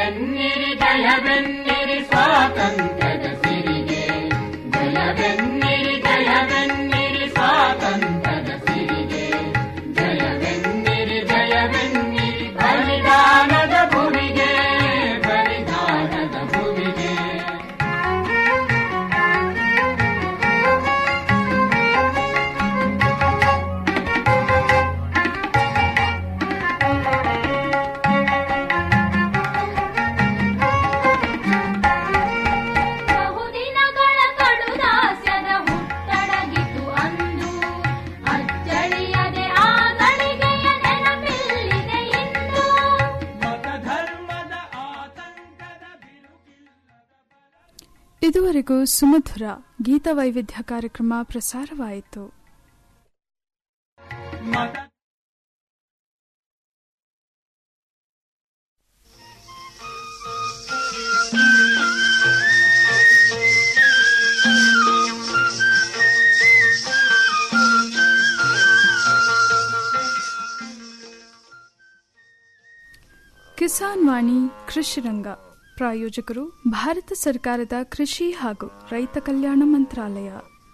ಜಯವೆನ್ನಿರಿ ಜಯವೆನ್ನಿರಿ ಸ್ವಾತಂತ್ರ್ಯದ ಸಿರಿಗೆ ಜಯವೆನ್ನಿರಿ ಜಯವೆನ್ನಿರಿ ಸ್ವಾತಂತ್ರ್ಯದ ಸಿರಿಗೆ ಜಯವೆನ್ನಿರಿ ಜಯವೆನ್ನಿರಿ ಬಲಿದಾನದ ಭೂಮಿಗೆ ಬಲಿದಾನದ ಭೂಮಿಗೆ ಬಹುದಿನಗಳ ಕಡುದಾಸ್ಯದ ಹುಟ್ಟಡಗಿತು ಅಂದು ಅಚ್ಚಳಿಯದೆ ಆ ಗಳಿಗೆಯ ನೆನಪಿಲ್ಲಿದೆ ಇಂದು ಇದುವರೆಗೂ ಸುಮಧುರ ಗೀತವೈವಿಧ್ಯ ಕಾರ್ಯಕ್ರಮ ಪ್ರಸಾರವಾಯಿತು ಕಿಸಾನ್ ವಾಣಿ ಕೃಷಿ ರಂಗ ಪ್ರಾಯೋಜಕರು ಭಾರತ ಸರ್ಕಾರದ ಕೃಷಿ ಹಾಗೂ ರೈತ ಕಲ್ಯಾಣ ಮಂತ್ರಾಲಯ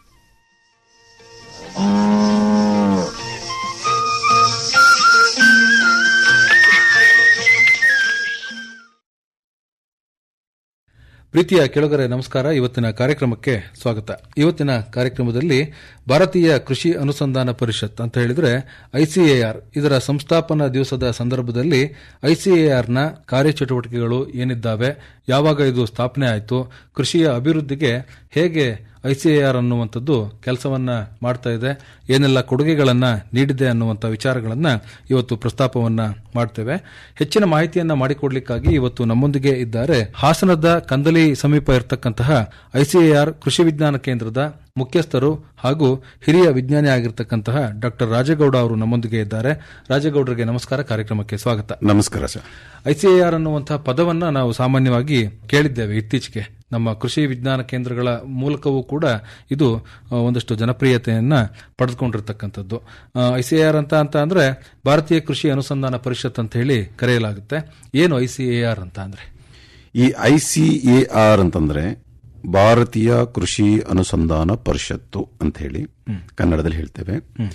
ಪ್ರೀತಿಯ ಕೆಳಗರೆ ನಮಸ್ಕಾರ ಇವತ್ತಿನ ಕಾರ್ಯಕ್ರಮಕ್ಕೆ ಸ್ವಾಗತ ಇವತ್ತಿನ ಕಾರ್ಯಕ್ರಮದಲ್ಲಿ ಭಾರತೀಯ ಕೃಷಿ ಅನುಸಂಧಾನ ಪರಿಷತ್ ಅಂತ ಹೇಳಿದ್ರೆ ಐಸಿಎಆರ್ ಇದರ ಸಂಸ್ಥಾಪನಾ ದಿವಸದ ಸಂದರ್ಭದಲ್ಲಿ ಐಸಿಎಆರ್ನ ಕಾರ್ಯಚಟುವಟಿಕೆಗಳು ಏನಿದ್ದಾವೆ ಯಾವಾಗ ಇದು ಸ್ಥಾಪನೆ ಆಯಿತು ಕೃಷಿಯ ಅಭಿವೃದ್ಧಿಗೆ ಹೇಗೆ ಐಸಿಎಆರ್ ಅನ್ನುವಂಥದ್ದು ಕೆಲಸವನ್ನ ಮಾಡ್ತಾ ಇದೆ ಏನೆಲ್ಲ ಕೊಡುಗೆಗಳನ್ನ ನೀಡಿದೆ ಅನ್ನುವಂಥ ವಿಚಾರಗಳನ್ನ ಇವತ್ತು ಪ್ರಸ್ತಾಪವನ್ನ ಮಾಡ್ತೇವೆ ಹೆಚ್ಚಿನ ಮಾಹಿತಿಯನ್ನ ಮಾಡಿಕೊಡ್ಲಿಕ್ಕಾಗಿ ಇವತ್ತು ನಮ್ಮೊಂದಿಗೆ ಇದ್ದಾರೆ ಹಾಸನದ ಕಂದಲಿ ಸಮೀಪ ಇರತಕ್ಕಂತಹ ಐಸಿಎಆರ್ ಕೃಷಿ ವಿಜ್ಞಾನ ಕೇಂದ್ರದ ಮುಖ್ಯಸ್ಥರು ಹಾಗೂ ಹಿರಿಯ ವಿಜ್ಞಾನಿ ಆಗಿರ್ತಕ್ಕಂತಹ ಡಾಕ್ಟರ್ ರಾಜೇಗೌಡ ಅವರು ನಮ್ಮೊಂದಿಗೆ ಇದ್ದಾರೆ ರಾಜೇಗೌಡರಿಗೆ ನಮಸ್ಕಾರ ಕಾರ್ಯಕ್ರಮಕ್ಕೆ ಸ್ವಾಗತ ನಮಸ್ಕಾರ ಸರ್ ಐಸಿಎಆರ್ ಅನ್ನುವಂತಹ ಪದವನ್ನ ನಾವು ಸಾಮಾನ್ಯವಾಗಿ ಕೇಳಿದ್ದೇವೆ ಇತ್ತೀಚೆಗೆ ನಮ್ಮ ಕೃಷಿ ವಿಜ್ಞಾನ ಕೇಂದ್ರಗಳ ಮೂಲಕವೂ ಕೂಡ ಇದು ಆ, ಒಂದಷ್ಟು ಜನಪ್ರಿಯತೆಯನ್ನ ಪಡೆದುಕೊಂಡಿರ್ತಕ್ಕಂಥದ್ದು ಐಸಿಎಆರ್ ಅಂತ ಅಂತ ಅಂದ್ರೆ ಭಾರತೀಯ ಕೃಷಿ ಅನುಸಂಧಾನ ಪರಿಷತ್ ಅಂತ ಹೇಳಿ ಕರೆಯಲಾಗುತ್ತೆ ಏನು ಐಸಿಎಆರ್ ಅಂತ ಅಂದ್ರೆ ಈ ಐಸಿಎಆರ್ ಅಂತಂದ್ರೆ ಭಾರತೀಯ ಕೃಷಿ ಅನುಸಂಧಾನ ಪರಿಷತ್ತು ಅಂತ ಹೇಳಿ ಕನ್ನಡದಲ್ಲಿ ಹೇಳ್ತೇವೆ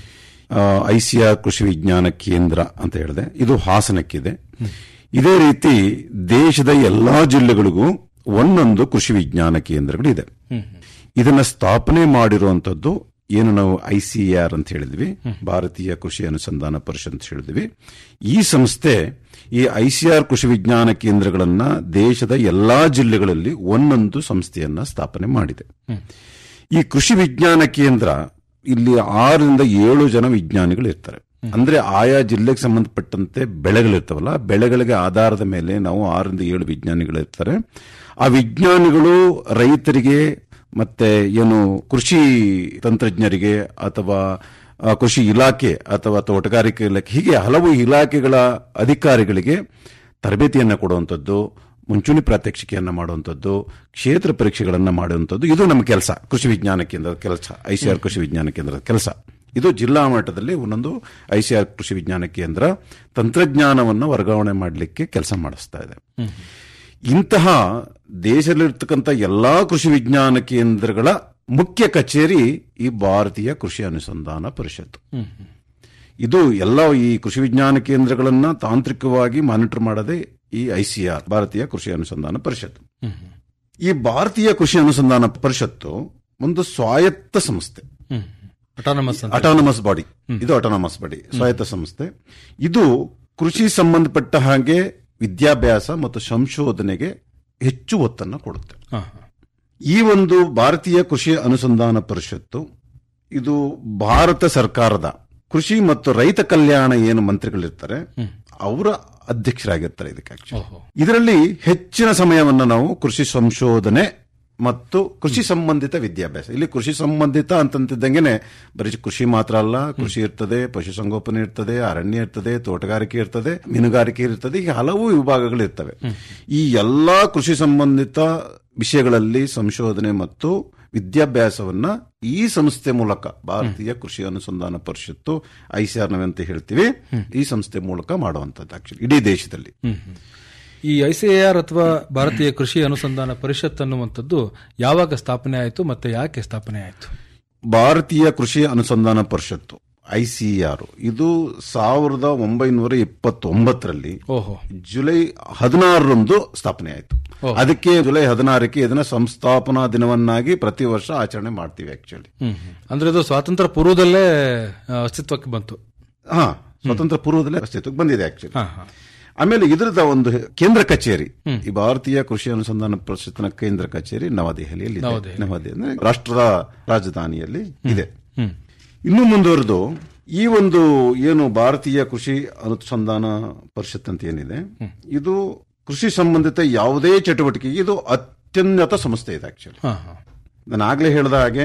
ಐಸಿಆರ್ ಕೃಷಿ ವಿಜ್ಞಾನ ಕೇಂದ್ರ ಅಂತ ಹೇಳಿದೆ ಇದು ಹಾಸನಕ್ಕಿದೆ ಇದೇ ರೀತಿ ದೇಶದ ಎಲ್ಲಾ ಜಿಲ್ಲೆಗಳಿಗೂ ಒಂದೊಂದು ಕೃಷಿ ವಿಜ್ಞಾನ ಕೇಂದ್ರಗಳಿದೆ ಇದನ್ನ ಸ್ಥಾಪನೆ ಮಾಡಿರುವಂತದ್ದು ಏನು ನಾವು ಐಸಿಆರ್ ಅಂತ ಹೇಳಿದ್ವಿ ಭಾರತೀಯ ಕೃಷಿ ಅನುಸಂಧಾನ ಪರಿಷತ್ ಅಂತ ಹೇಳಿದ್ವಿ ಈ ಸಂಸ್ಥೆ ಈ ಐಸಿಆರ್ ಕೃಷಿ ವಿಜ್ಞಾನ ಕೇಂದ್ರಗಳನ್ನ ದೇಶದ ಎಲ್ಲಾ ಜಿಲ್ಲೆಗಳಲ್ಲಿ ಒಂದೊಂದು ಸಂಸ್ಥೆಯನ್ನ ಸ್ಥಾಪನೆ ಮಾಡಿದೆ ಈ ಕೃಷಿ ವಿಜ್ಞಾನ ಕೇಂದ್ರ ಇಲ್ಲಿ ಆರರಿಂದ ಏಳು ಜನ ವಿಜ್ಞಾನಿಗಳು ಇರ್ತಾರೆ ಅಂದ್ರೆ ಆಯಾ ಜಿಲ್ಲೆಗೆ ಸಂಬಂಧಪಟ್ಟಂತೆ ಬೆಳೆಗಳಿರ್ತಾವಲ್ಲ ಬೆಳೆಗಳಿಗೆ ಆಧಾರದ ಮೇಲೆ ನಾವು ಆರರಿಂದ ಏಳು ವಿಜ್ಞಾನಿಗಳು ಇರ್ತಾರೆ ಆ ವಿಜ್ಞಾನಿಗಳು ರೈತರಿಗೆ ಮತ್ತೆ ಏನು ಕೃಷಿ ತಂತ್ರಜ್ಞರಿಗೆ ಅಥವಾ ಆ, ಕೃಷಿ ಇಲಾಖೆ ಅಥವಾ ತೋಟಗಾರಿಕೆ ಇಲಾಖೆ ಹೀಗೆ ಹಲವು ಇಲಾಖೆಗಳ ಅಧಿಕಾರಿಗಳಿಗೆ ತರಬೇತಿಯನ್ನ ಕೊಡುವಂಥದ್ದು ಮುಂಚೂಣಿ ಪ್ರಾತ್ಯಕ್ಷಿಕೆಯನ್ನ ಮಾಡುವಂಥದ್ದು ಕ್ಷೇತ್ರ ಪರೀಕ್ಷೆಗಳನ್ನ ಮಾಡುವಂಥದ್ದು ಇದು ನಮ್ಮ ಕೆಲಸ ಕೃಷಿ ವಿಜ್ಞಾನ ಕೇಂದ್ರದ ಕೆಲಸ ಐಸಿಆರ್ ಕೃಷಿ ವಿಜ್ಞಾನ ಕೇಂದ್ರದ ಕೆಲಸ ಇದು ಜಿಲ್ಲಾ ಮಟ್ಟದಲ್ಲಿ ಒಂದೊಂದು ಐಸಿಆರ್ ಕೃಷಿ ವಿಜ್ಞಾನ ಕೇಂದ್ರ ತಂತ್ರಜ್ಞಾನವನ್ನು ವರ್ಗಾವಣೆ ಮಾಡಲಿಕ್ಕೆ ಕೆಲಸ ಮಾಡಿಸ್ತಾ ಇದೆ ಇಂತಹ ದೇಶದಲ್ಲಿರ್ತಕ್ಕಂಥ ಎಲ್ಲಾ ಕೃಷಿ ವಿಜ್ಞಾನ ಕೇಂದ್ರಗಳ ಮುಖ್ಯ ಕಚೇರಿ ಈ ಭಾರತೀಯ ಕೃಷಿ ಅನುಸಂಧಾನ ಪರಿಷತ್ ಇದು ಎಲ್ಲ ಈ ಕೃಷಿ ವಿಜ್ಞಾನ ಕೇಂದ್ರಗಳನ್ನ ತಾಂತ್ರಿಕವಾಗಿ ಮಾನಿಟರ್ ಮಾಡದೆ ಈ ಐಸಿಆರ್ ಭಾರತೀಯ ಕೃಷಿ ಅನುಸಂಧಾನ ಪರಿಷತ್ ಈ ಭಾರತೀಯ ಕೃಷಿ ಅನುಸಂಧಾನ ಪರಿಷತ್ತು ಒಂದು ಸ್ವಾಯತ್ತ ಸಂಸ್ಥೆ ಅಟಾನಮಸ್ ಅಂತ ಅಟಾನಮಸ್ ಬಾಡಿ ಇದು ಅಟಾನಮಸ್ ಬಾಡಿ ಸ್ವಾಯತ್ತ ಸಂಸ್ಥೆ ಇದು ಕೃಷಿ ಸಂಬಂಧಪಟ್ಟ ಹಾಗೆ ವಿದ್ಯಾಭ್ಯಾಸ ಮತ್ತು ಸಂಶೋಧನೆಗೆ ಹೆಚ್ಚು ಒತ್ತನ್ನು ಕೊಡುತ್ತೆ ಹಾ, ಹಾ. ಈ ಒಂದು ಭಾರತೀಯ ಕೃಷಿ ಅನುಸಂಧಾನ ಪರಿಷತ್ತು ಇದು ಭಾರತ ಸರ್ಕಾರದ ಕೃಷಿ ಮತ್ತು ರೈತ ಕಲ್ಯಾಣ ಏನು ಮಂತ್ರಿಗಳಿರ್ತಾರೆ ಅವರ ಅಧ್ಯಕ್ಷರಾಗಿರ್ತಾರೆ ಇದಕ್ಕೆ actually. ಓಹೋ. ಇದರಲ್ಲಿ ಹೆಚ್ಚಿನ ಸಮಯವನ್ನು ನಾವು ಕೃಷಿ ಸಂಶೋಧನೆ ಮತ್ತು ಕೃಷಿ ಸಂಬಂಧಿತ ವಿದ್ಯಾಭ್ಯಾಸ ಇಲ್ಲಿ ಕೃಷಿ ಸಂಬಂಧಿತ ಅಂತಂತಿದ್ದಂಗೆನೆ ಬರೀ ಕೃಷಿ ಮಾತ್ರ ಅಲ್ಲ ಕೃಷಿ ಇರ್ತದೆ ಪಶುಸಂಗೋಪನೆ ಇರ್ತದೆ ಅರಣ್ಯ ಇರ್ತದೆ ತೋಟಗಾರಿಕೆ ಇರ್ತದೆ ಮೀನುಗಾರಿಕೆ ಇರ್ತದೆ ಹೀಗೆ ಹಲವು ವಿಭಾಗಗಳು ಇರ್ತವೆ ಈ ಎಲ್ಲಾ ಕೃಷಿ ಸಂಬಂಧಿತ ವಿಷಯಗಳಲ್ಲಿ ಸಂಶೋಧನೆ ಮತ್ತು ವಿದ್ಯಾಭ್ಯಾಸವನ್ನ ಈ ಸಂಸ್ಥೆ ಮೂಲಕ ಭಾರತೀಯ ಕೃಷಿ ಅನುಸಂಧಾನ ಪರಿಷತ್ತು ಐಸಿಆರ್ ಅಂತ ಹೇಳ್ತೀವಿ ಈ ಸಂಸ್ಥೆ ಮೂಲಕ ಮಾಡುವಂತದ್ದು ಆಕ್ಚುಲಿ ಇಡೀ ದೇಶದಲ್ಲಿ ಈ ಐಸಿಎಆರ್ ಅಥವಾ ಭಾರತೀಯ ಕೃಷಿ ಅನುಸಂಧಾನ ಪರಿಷತ್ ಅನ್ನುವಂಥದ್ದು ಯಾವಾಗ ಸ್ಥಾಪನೆ ಆಯಿತು ಮತ್ತೆ ಯಾಕೆ ಸ್ಥಾಪನೆ ಆಯಿತು ಭಾರತೀಯ ಕೃಷಿ ಅನುಸಂಧಾನ ಪರಿಷತ್ತು ಐಸಿಆರ್ ಇದು ಸಾವಿರದ ಒಂಬೈನೂರ ಇಪ್ಪತ್ತೊಂಬತ್ತರಲ್ಲಿ ಓಹೋ ಜುಲೈ ಹದಿನಾರರಂದು ಸ್ಥಾಪನೆ ಆಯಿತು ಓ. ಅದಕ್ಕೆ ಜುಲೈ ಹದಿನಾರಕ್ಕೆ ಇದನ್ನ ಸಂಸ್ಥಾಪನಾ ದಿನವನ್ನಾಗಿ ಪ್ರತಿ ವರ್ಷ ಆಚರಣೆ ಮಾಡ್ತೀವಿ ಆಕ್ಚುಲಿ ಹ್ಮ್ ಹ್ಮ್. ಅಂದ್ರೆ ಇದು ಸ್ವಾತಂತ್ರ್ಯ ಪೂರ್ವದಲ್ಲೇ ಆ, ಅಸ್ತಿತ್ವಕ್ಕೆ ಬಂತು ಹಾ ಸ್ವತಂತ್ರ ಪೂರ್ವದಲ್ಲೇ ಅಸ್ತಿತ್ವಕ್ಕೆ ಬಂದಿದೆ ಆಕ್ಚುಲಿ ಹಾ ಹಾ ಆಮೇಲೆ ಇದರದ ಒಂದು ಕೇಂದ್ರ ಕಚೇರಿ ಈ ಭಾರತೀಯ ಕೃಷಿ ಅನುಸಂಧಾನ ಪರಿಷತ್ನ ಕೇಂದ್ರ ಕಚೇರಿ ನವದೆಹಲಿಯಲ್ಲಿ ಇದೆ. ನವದೆಹಲಿ. ನವದೆಹಲಿ ಅಂದ್ರೆ ರಾಷ್ಟ್ರದ ರಾಜಧಾನಿಯಲ್ಲಿ ಇದೆ ಹ್ಮ್ ಇನ್ನು ಮುಂದುವರೆದು ಈ ಒಂದು ಏನು ಭಾರತೀಯ ಕೃಷಿ ಅನುಸಂಧಾನ ಪರಿಷತ್ ಅಂತ ಏನಿದೆ ಇದು ಕೃಷಿ ಸಂಬಂಧಿತ ಯಾವುದೇ ಚಟುವಟಿಕೆಗೆ ಇದು ಅತ್ಯುನ್ನತ ಸಂಸ್ಥೆ ಇದೆ ಆಕ್ಚುಲಿ ಹಾ ಹಾ ನಾನು ಆಗ್ಲೇ ಹೇಳಿದ ಹಾಗೆ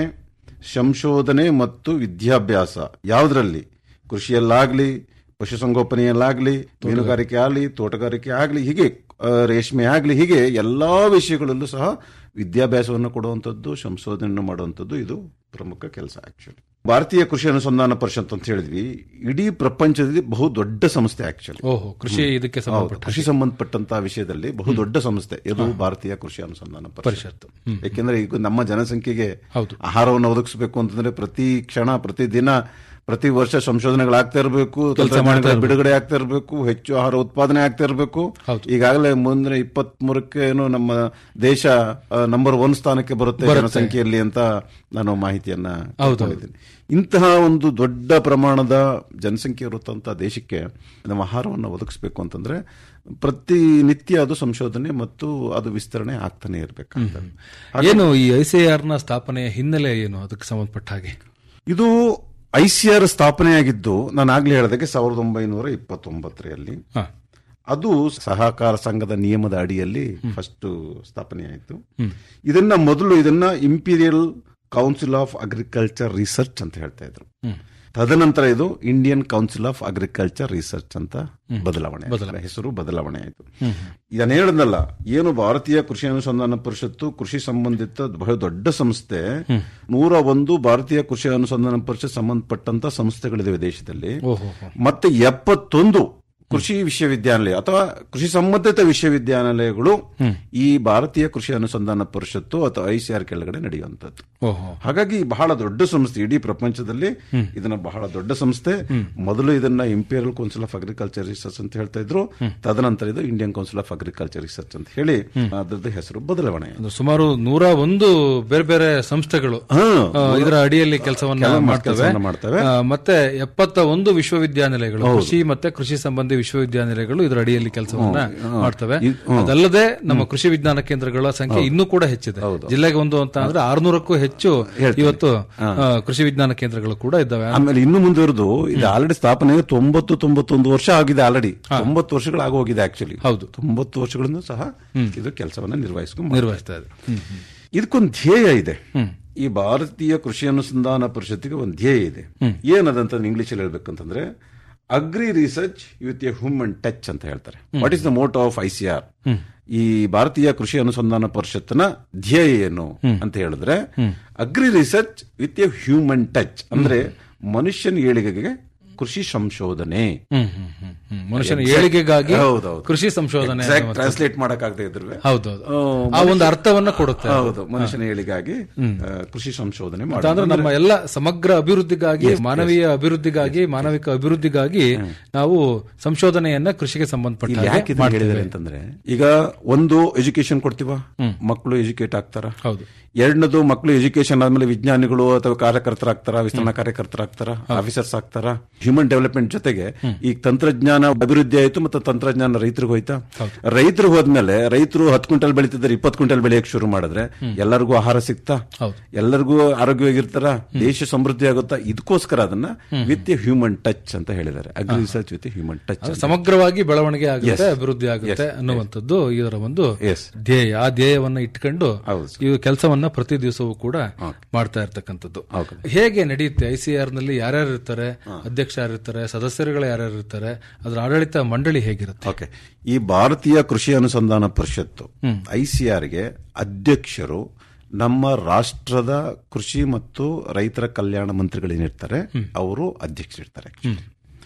ಸಂಶೋಧನೆ ಮತ್ತು ವಿದ್ಯಾಭ್ಯಾಸ ಯಾವುದರಲ್ಲಿ ಕೃಷಿಯಲ್ಲಾಗ್ಲಿ ಪಶುಸಂಗೋಪನೆಯಲ್ಲಾಗ್ಲಿ ಮೀನುಗಾರಿಕೆ ಆಗಲಿ ತೋಟಗಾರಿಕೆ ಆಗಲಿ ಹೀಗೆ ಆ, ರೇಷ್ಮೆ ಆಗಲಿ ಹೀಗೆ ಎಲ್ಲಾ ವಿಷಯಗಳಲ್ಲೂ ಸಹ ವಿದ್ಯಾಭ್ಯಾಸವನ್ನು ಕೊಡುವಂಥದ್ದು ಸಂಶೋಧನೆ ಮಾಡುವಂಥದ್ದು ಇದು ಪ್ರಮುಖ ಕೆಲಸ ಆಕ್ಚುಲಿ ಭಾರತೀಯ ಕೃಷಿ ಅನುಸಂಧಾನ ಪರಿಷತ್ ಅಂತ ಹೇಳಿದ್ವಿ ಇಡೀ ಪ್ರಪಂಚದಲ್ಲಿ ಬಹು ದೊಡ್ಡ ಸಂಸ್ಥೆ ಆಕ್ಚುಲಿ ಓಹೋ ಕೃಷಿ ಇದಕ್ಕೆ ಹೌದು, ಸಂಬಂಧಪಟ್ಟ ಕೃಷಿ ಸಂಬಂಧಪಟ್ಟಂತಹ ವಿಷಯದಲ್ಲಿ ಬಹು ದೊಡ್ಡ ಸಂಸ್ಥೆ ಇದು ಭಾರತೀಯ ಕೃಷಿ ಅನುಸಂಧಾನ ಪರಿಷತ್ ಪರಿಷತ್ತು ಹ್ಮ್ ಯಾಕೆಂದ್ರೆ ಈಗ ನಮ್ಮ ಜನಸಂಖ್ಯೆಗೆ ಹೌದು. ಆಹಾರವನ್ನು ಒದಗಿಸಬೇಕು ಅಂತಂದ್ರೆ ಪ್ರತಿ ಕ್ಷಣ ಪ್ರತಿ ದಿನ ಪ್ರತಿ ವರ್ಷ ಸಂಶೋಧನೆಗಳಾಗ್ತಾ ಇರಬೇಕು ತಂತ್ರಜ್ಞಾನಗಳ ಬಿಡುಗಡೆ ಆಗ್ತಾ ಇರಬೇಕು ಹೆಚ್ಚು ಆಹಾರ ಉತ್ಪಾದನೆ ಆಗ್ತಾ ಇರಬೇಕು ಹೌದು. ಈಗಾಗಲೇ ಮುಂದಿನ ಇಪ್ಪತ್ತ್ ಮೂರಕ್ಕೆ ಏನು ನಮ್ಮ ದೇಶ ನಂಬರ್ ಒನ್ ಸ್ಥಾನಕ್ಕೆ ಬರುತ್ತೆ ಜನಸಂಖ್ಯೆಯಲ್ಲಿ ಅಂತ ನಾನು ಮಾಹಿತಿಯನ್ನ ತಿಳ್ಕೊಂಡಿದ್ದೀನಿ ಇಂತಹ ಒಂದು ದೊಡ್ಡ ಪ್ರಮಾಣದ ಜನಸಂಖ್ಯೆ ಇರುತ್ತಂತ ದೇಶಕ್ಕೆ ನಮ್ಮ ಆಹಾರವನ್ನು ಒದಗಿಸಬೇಕು ಅಂತಂದ್ರೆ ಪ್ರತಿನಿತ್ಯ ಅದು ಸಂಶೋಧನೆ ಮತ್ತು ಅದು ವಿಸ್ತರಣೆ ಆಗ್ತಾನೆ ಇರಬೇಕಾಗ್ತದೆ ಏನು ಈ ಐಸಿಆರ್ ನ ಸ್ಥಾಪನೆಯ ಹಿನ್ನೆಲೆ ಏನು ಅದಕ್ಕೆ ಸಂಬಂಧಪಟ್ಟ ಹಾಗೆ ಇದು ಐಸಿಆರ್ ಸ್ಥಾಪನೆಯಾಗಿದ್ದು ನಾನು ಆಗ್ಲೇ ಹೇಳಿದಾಗೆ ಸಾವಿರದ ಒಂಬೈನೂರ ಇಪ್ಪತ್ತೊಂಬತ್ತರಲ್ಲಿ ಹಾ ಅದು ಸಹಕಾರ ಸಂಘದ ನಿಯಮದ ಅಡಿಯಲ್ಲಿ ಫಸ್ಟ್ ಸ್ಥಾಪನೆ ಆಯಿತು ಇದನ್ನ ಮೊದಲು ಇದನ್ನ imperial council of agriculture research ಅಂತ ಹೇಳ್ತಾ ಇದ್ರು ಹ್ಮ್. ತದನಂತರ ಇದು Indian council of agriculture research ಅಂತ ಬದಲಾವಣೆ ಆಯ್ತು. ಬದಲಾವಣೆ. ಹೆಸರು ಬದಲಾವಣೆ ಆಯಿತು ಇದನ್ನ ಹೇಳಿದ್ನಲ್ಲ ಏನು ಭಾರತೀಯ ಕೃಷಿ ಅನುಸಂಧಾನ ಪರಿಷತ್ತು ಕೃಷಿ ಸಂಬಂಧಿತ ಬಹಳ ದೊಡ್ಡ ಸಂಸ್ಥೆ ನೂರ ಒಂದು ಭಾರತೀಯ ಕೃಷಿ ಅನುಸಂಧಾನ ಪರಿಷತ್ ಸಂಬಂಧಪಟ್ಟಂತ ಸಂಸ್ಥೆಗಳಿವೆ ದೇಶದಲ್ಲಿ ಓಹೋ ಹೋ. ಮತ್ತೆ ಎಪ್ಪತ್ತೊಂದು ಕೃಷಿ ವಿಶ್ವವಿದ್ಯಾನಿಲಯ ಅಥವಾ ಕೃಷಿ ಸಂಬಂಧಿತ ವಿಶ್ವವಿದ್ಯಾನಿಲಯಗಳು ಈ ಭಾರತೀಯ ಕೃಷಿ ಅನುಸಂಧಾನ ಪರಿಷತ್ತು ಅಥವಾ ಐಸಿಆರ್ ಕೆಳಗಡೆ ನಡೆಯುವಂತದ್ದು ಓಹೋ ಹಾಗಾಗಿ ಬಹಳ ದೊಡ್ಡ ಸಂಸ್ಥೆ ಇಡೀ ಪ್ರಪಂಚದಲ್ಲಿ ಇದನ್ನ ಬಹಳ ದೊಡ್ಡ ಸಂಸ್ಥೆ ಮೊದಲು ಇದನ್ನ imperial council of agriculture research ಅಂತ ಹೇಳ್ತಾ ಇದ್ರು ತದನಂತರ ಇದು Indian council of agriculture research ಅಂತ ಹೇಳಿ ಅದರದ್ದು ಹೆಸರು ಬದಲಾವಣೆ ಆಯ್ತು. ಅದು ಸುಮಾರು ನೂರ ಒಂದು ಬೇರೆ ಬೇರೆ ಸಂಸ್ಥೆಗಳು ಹಾ, ಆ, ಇದರ ಅಡಿಯಲ್ಲಿ ಕೆಲಸವನ್ನ ಕೆಲಸ- ಮಾಡ್ತವೆ ಕೆಲಸವನ್ನ ಮಾಡ್ತವೆ. ಆ, ಮತ್ತೆ ಎಪ್ಪತ್ತ ಒಂದು ವಿಶ್ವವಿದ್ಯಾನಿಲಯಗಳು ಕೃಷಿ ಮತ್ತೆ ಕೃಷಿ ಸಂಬಂಧಿ ವಿಶ್ವವಿದ್ಯಾನಿಲಯಗಳು ಇದರ ಅಡಿಯಲ್ಲಿ ಕೆಲಸವನ್ನ ಮಾಡ್ತವೆ ಇದ್- ಹ್ಮ್. ಅದಲ್ಲದೆ ನಮ್ಮ ಕೃಷಿ ವಿಜ್ಞಾನ ಕೇಂದ್ರಗಳ ಸಂಖ್ಯೆ ಇನ್ನೂ ಕೂಡ ಹೆಚ್ಚಿದೆ ಜಿಲ್ಲೆಗೆ ಒಂದು ಅಂತ ಅಂದ್ರೆ ಆರ್ನೂರಕ್ಕೂ ಹೆಚ್ಚು ಇವತ್ತು ಆ, ಕೃಷಿ ವಿಜ್ಞಾನ ಕೇಂದ್ರಗಳು ಕೂಡ ಇದ್ದಾವೆ ಆಮೇಲೆ ಇನ್ನು ಮುಂದುವರೆದು ಇದು ಆಲ್ರೆಡಿ ಸ್ಥಾಪನೆ ತೊಂಬತ್ತು ತೊಂಬತ್ತೊಂದು ವರ್ಷ ಆಗಿದೆ ಆಲ್ರೆಡಿ ತೊಂಬತ್ತು ವರ್ಷಗಳಾಗ ಹೋಗಿದೆ ಆಕ್ಚುಲಿ ಹೌದು. ತೊಂಬತ್ತು ವರ್ಷಗಳಿಂದ ಸಹ ಇದು ಕೆಲಸವನ್ನ ನಿರ್ವಹಿಸ್ಕೊಂಡು ನಿರ್ವಹಿಸ್ತಾ ಇದೆ ಹ್ಮ್, ಹ್ಮ್. ಇದಕ್ಕೊಂದು ಧ್ಯೇಯ ಇದೆ ಈ ಭಾರತೀಯ ಕೃಷಿ ಅನುಸಂಧಾನ ಪರಿಷತ್ತಿಗೆ ಒಂದು ಧ್ಯೇಯ ಇದೆ ಏನದಂತ ಇಂಗ್ಲಿಷ್ ಅಲ್ಲಿ ಹೇಳ್ಬೇಕಂತಂದ್ರೆ agri research with a human touch ಅಂತ ಹೇಳ್ತಾರೆ what is the motto of I C R ಈ ಭಾರತೀಯ ಕೃಷಿ ಅನುಸಂಧಾನ ಪರಿಷತ್ನ ಧ್ಯೇಯ ಏನು ಅಂತ ಹೇಳಿದ್ರೆ agri research with a human touch ಅಂದ್ರೆ ಮನುಷ್ಯನ ಏಳಿಗೆಗೆ ಕೃಷಿ ಸಂಶೋಧನೆ ಹ್ಮ್, ಹ್ಮ್, ಹ್ಮ್, ಹ್ಮ್. ಮನುಷ್ಯನ ಏಳಿಗೆಗಾಗಿ ಹೌದೌದು. ಕೃಷಿ ಸಂಶೋಧನೆ ಟ್ರಾನ್ಸ್ಲೇಟ್ ಮಾಡಕ್ಕಾಗದೇ ಇದ್ರೆ ಹೌದೌದು ಆ ಒಂದು ಅರ್ಥವನ್ನ ಕೊಡುತ್ತೆ ಹೌದು ಮನುಷ್ಯನ ಏಳಿಗಾಗಿ ಆ, ಕೃಷಿ ಸಂಶೋಧನೆ ಅಂತ ಮಾಡೋದು. ಅಂದ್ರೆ ನಮ್ಮ ಎಲ್ಲ ಸಮಗ್ರ ಅಭಿವೃದ್ಧಿಗಾಗಿ ಮಾನವೀಯ ಅಭಿವೃದ್ಧಿಗಾಗಿ ಮಾನವಿಕ ಅಭಿವೃದ್ಧಿಗಾಗಿ ನಾವು ಸಂಶೋಧನೆಯನ್ನ ಕೃಷಿಗೆ ಸಂಬಂಧಪಟ್ಟ ಇಲ್ಲಿ ಹಾಗೆ ಯಾಕೆ ಇದನ್ನ ಹೇಳಿದ್ದಾರೆ ಅಂತಂದ್ರೆ ಈಗ ಒಂದು ಎಜುಕೇಶನ್ ಕೊಡ್ತೀವ ಮಕ್ಕಳು ಎಜುಕೇಟ್ ಆಗ್ತಾರ ಹೌದು ಎರಡನೇದು ಮಕ್ಕಳು ಎಜುಕೇಶನ್ ಆದ್ಮೇಲೆ ವಿಜ್ಞಾನಿಗಳು ಅಥವಾ ಕಾರ್ಯಕರ್ತರಾಗ್ತಾರ ವಿಸ್ತರಣಾ ಕಾರ್ಯಕರ್ತರಾಗ್ತಾರ ಆಫೀಸರ್ಸ್ ಆಗ್ತಾರ ಹ್ಯೂಮನ್ ಡೆವಲಪ್ಮೆಂಟ್ ಜೊತೆಗೆ ಈ ತಂತ್ರಜ್ಞಾನ ಅಭಿವೃದ್ಧಿ ಆಯ್ತು ಮತ್ತು ತಂತ್ರಜ್ಞಾನ ರೈತರಿಗೆ ಹೋಯ್ತಾ ರೈತರು ಹೋದ್ಮೇಲೆ ರೈತರು ಹತ್ತು ಕ್ವಿಂಟಲ್ ಬೆಳೀತಿದ್ದಾರೆ ಇಪ್ಪತ್ತು ಕ್ವಿಂಟಲ್ ಬೆಳೆಯಕ್ಕೆ ಶುರು ಮಾಡಿದ್ರೆ ಎಲ್ಲರಿಗೂ ಆಹಾರ ಸಿಗ್ತಾ ಹೌದು. ಎಲ್ಲರಿಗೂ ಆರೋಗ್ಯವಾಗಿರ್ತಾರ ದೇಶ ಸಮೃದ್ಧಿ ಆಗುತ್ತಾ ಇದಕ್ಕೋಸ್ಕರ ಅದನ್ನ ವಿತ್ ಎ ಹ್ಯೂಮನ್ ಟಚ್ ಅಂತ ಹೇಳಿದ್ದಾರೆ agri research with human touch ಅಂದ್ರೆ ಸಮಗ್ರವಾಗಿ ಬೆಳವಣಿಗೆ ಆಗುತ್ತೆ ಅಭಿವೃದ್ಧಿ ಆಗುತ್ತೆ ಅನ್ನುವಂಥದ್ದು ಇದರ ಒಂದು Yes. ಧ್ಯೇಯ ಆ ಧ್ಯೇಯವನ್ನ ಇಟ್ಕೊಂಡು ಹೌದು ಸರ್. ಈ ಕೆಲಸವನ್ನ ಪ್ರತಿ ದಿವಸವೂ ಕೂಡ ಮಾಡ್ತಾ ಇರ್ತಕ್ಕಂಥದ್ದು ಹೇಗೆ ನಡೆಯುತ್ತೆ ಐಸಿಆರ್ ನಲ್ಲಿ ಯಾರ್ಯಾರು ಇರ್ತಾರೆ ಅಧ್ಯಕ್ಷ ಯಾರಿರ್ತಾರೆ ಸದಸ್ಯರುಗಳು ಯಾರ್ಯಾರು ಇರ್ತಾರೆ ಅದರ ಆಡಳಿತ ಮಂಡಳಿ ಹೇಗಿರುತ್ತೆ ಓಕೆ ಈ ಭಾರತೀಯ ಕೃಷಿ ಅನುಸಂಧಾನ ಪರಿಷತ್ತು ಐಸಿಆರ್ಗೆ ಅಧ್ಯಕ್ಷರು ನಮ್ಮ ರಾಷ್ಟ್ರದ ಕೃಷಿ ಮತ್ತು ರೈತರ ಕಲ್ಯಾಣ ಮಂತ್ರಿಗಳೇನಿರ್ತಾರೆ ಅವರು ಅಧ್ಯಕ್ಷರಿರ್ತಾರೆ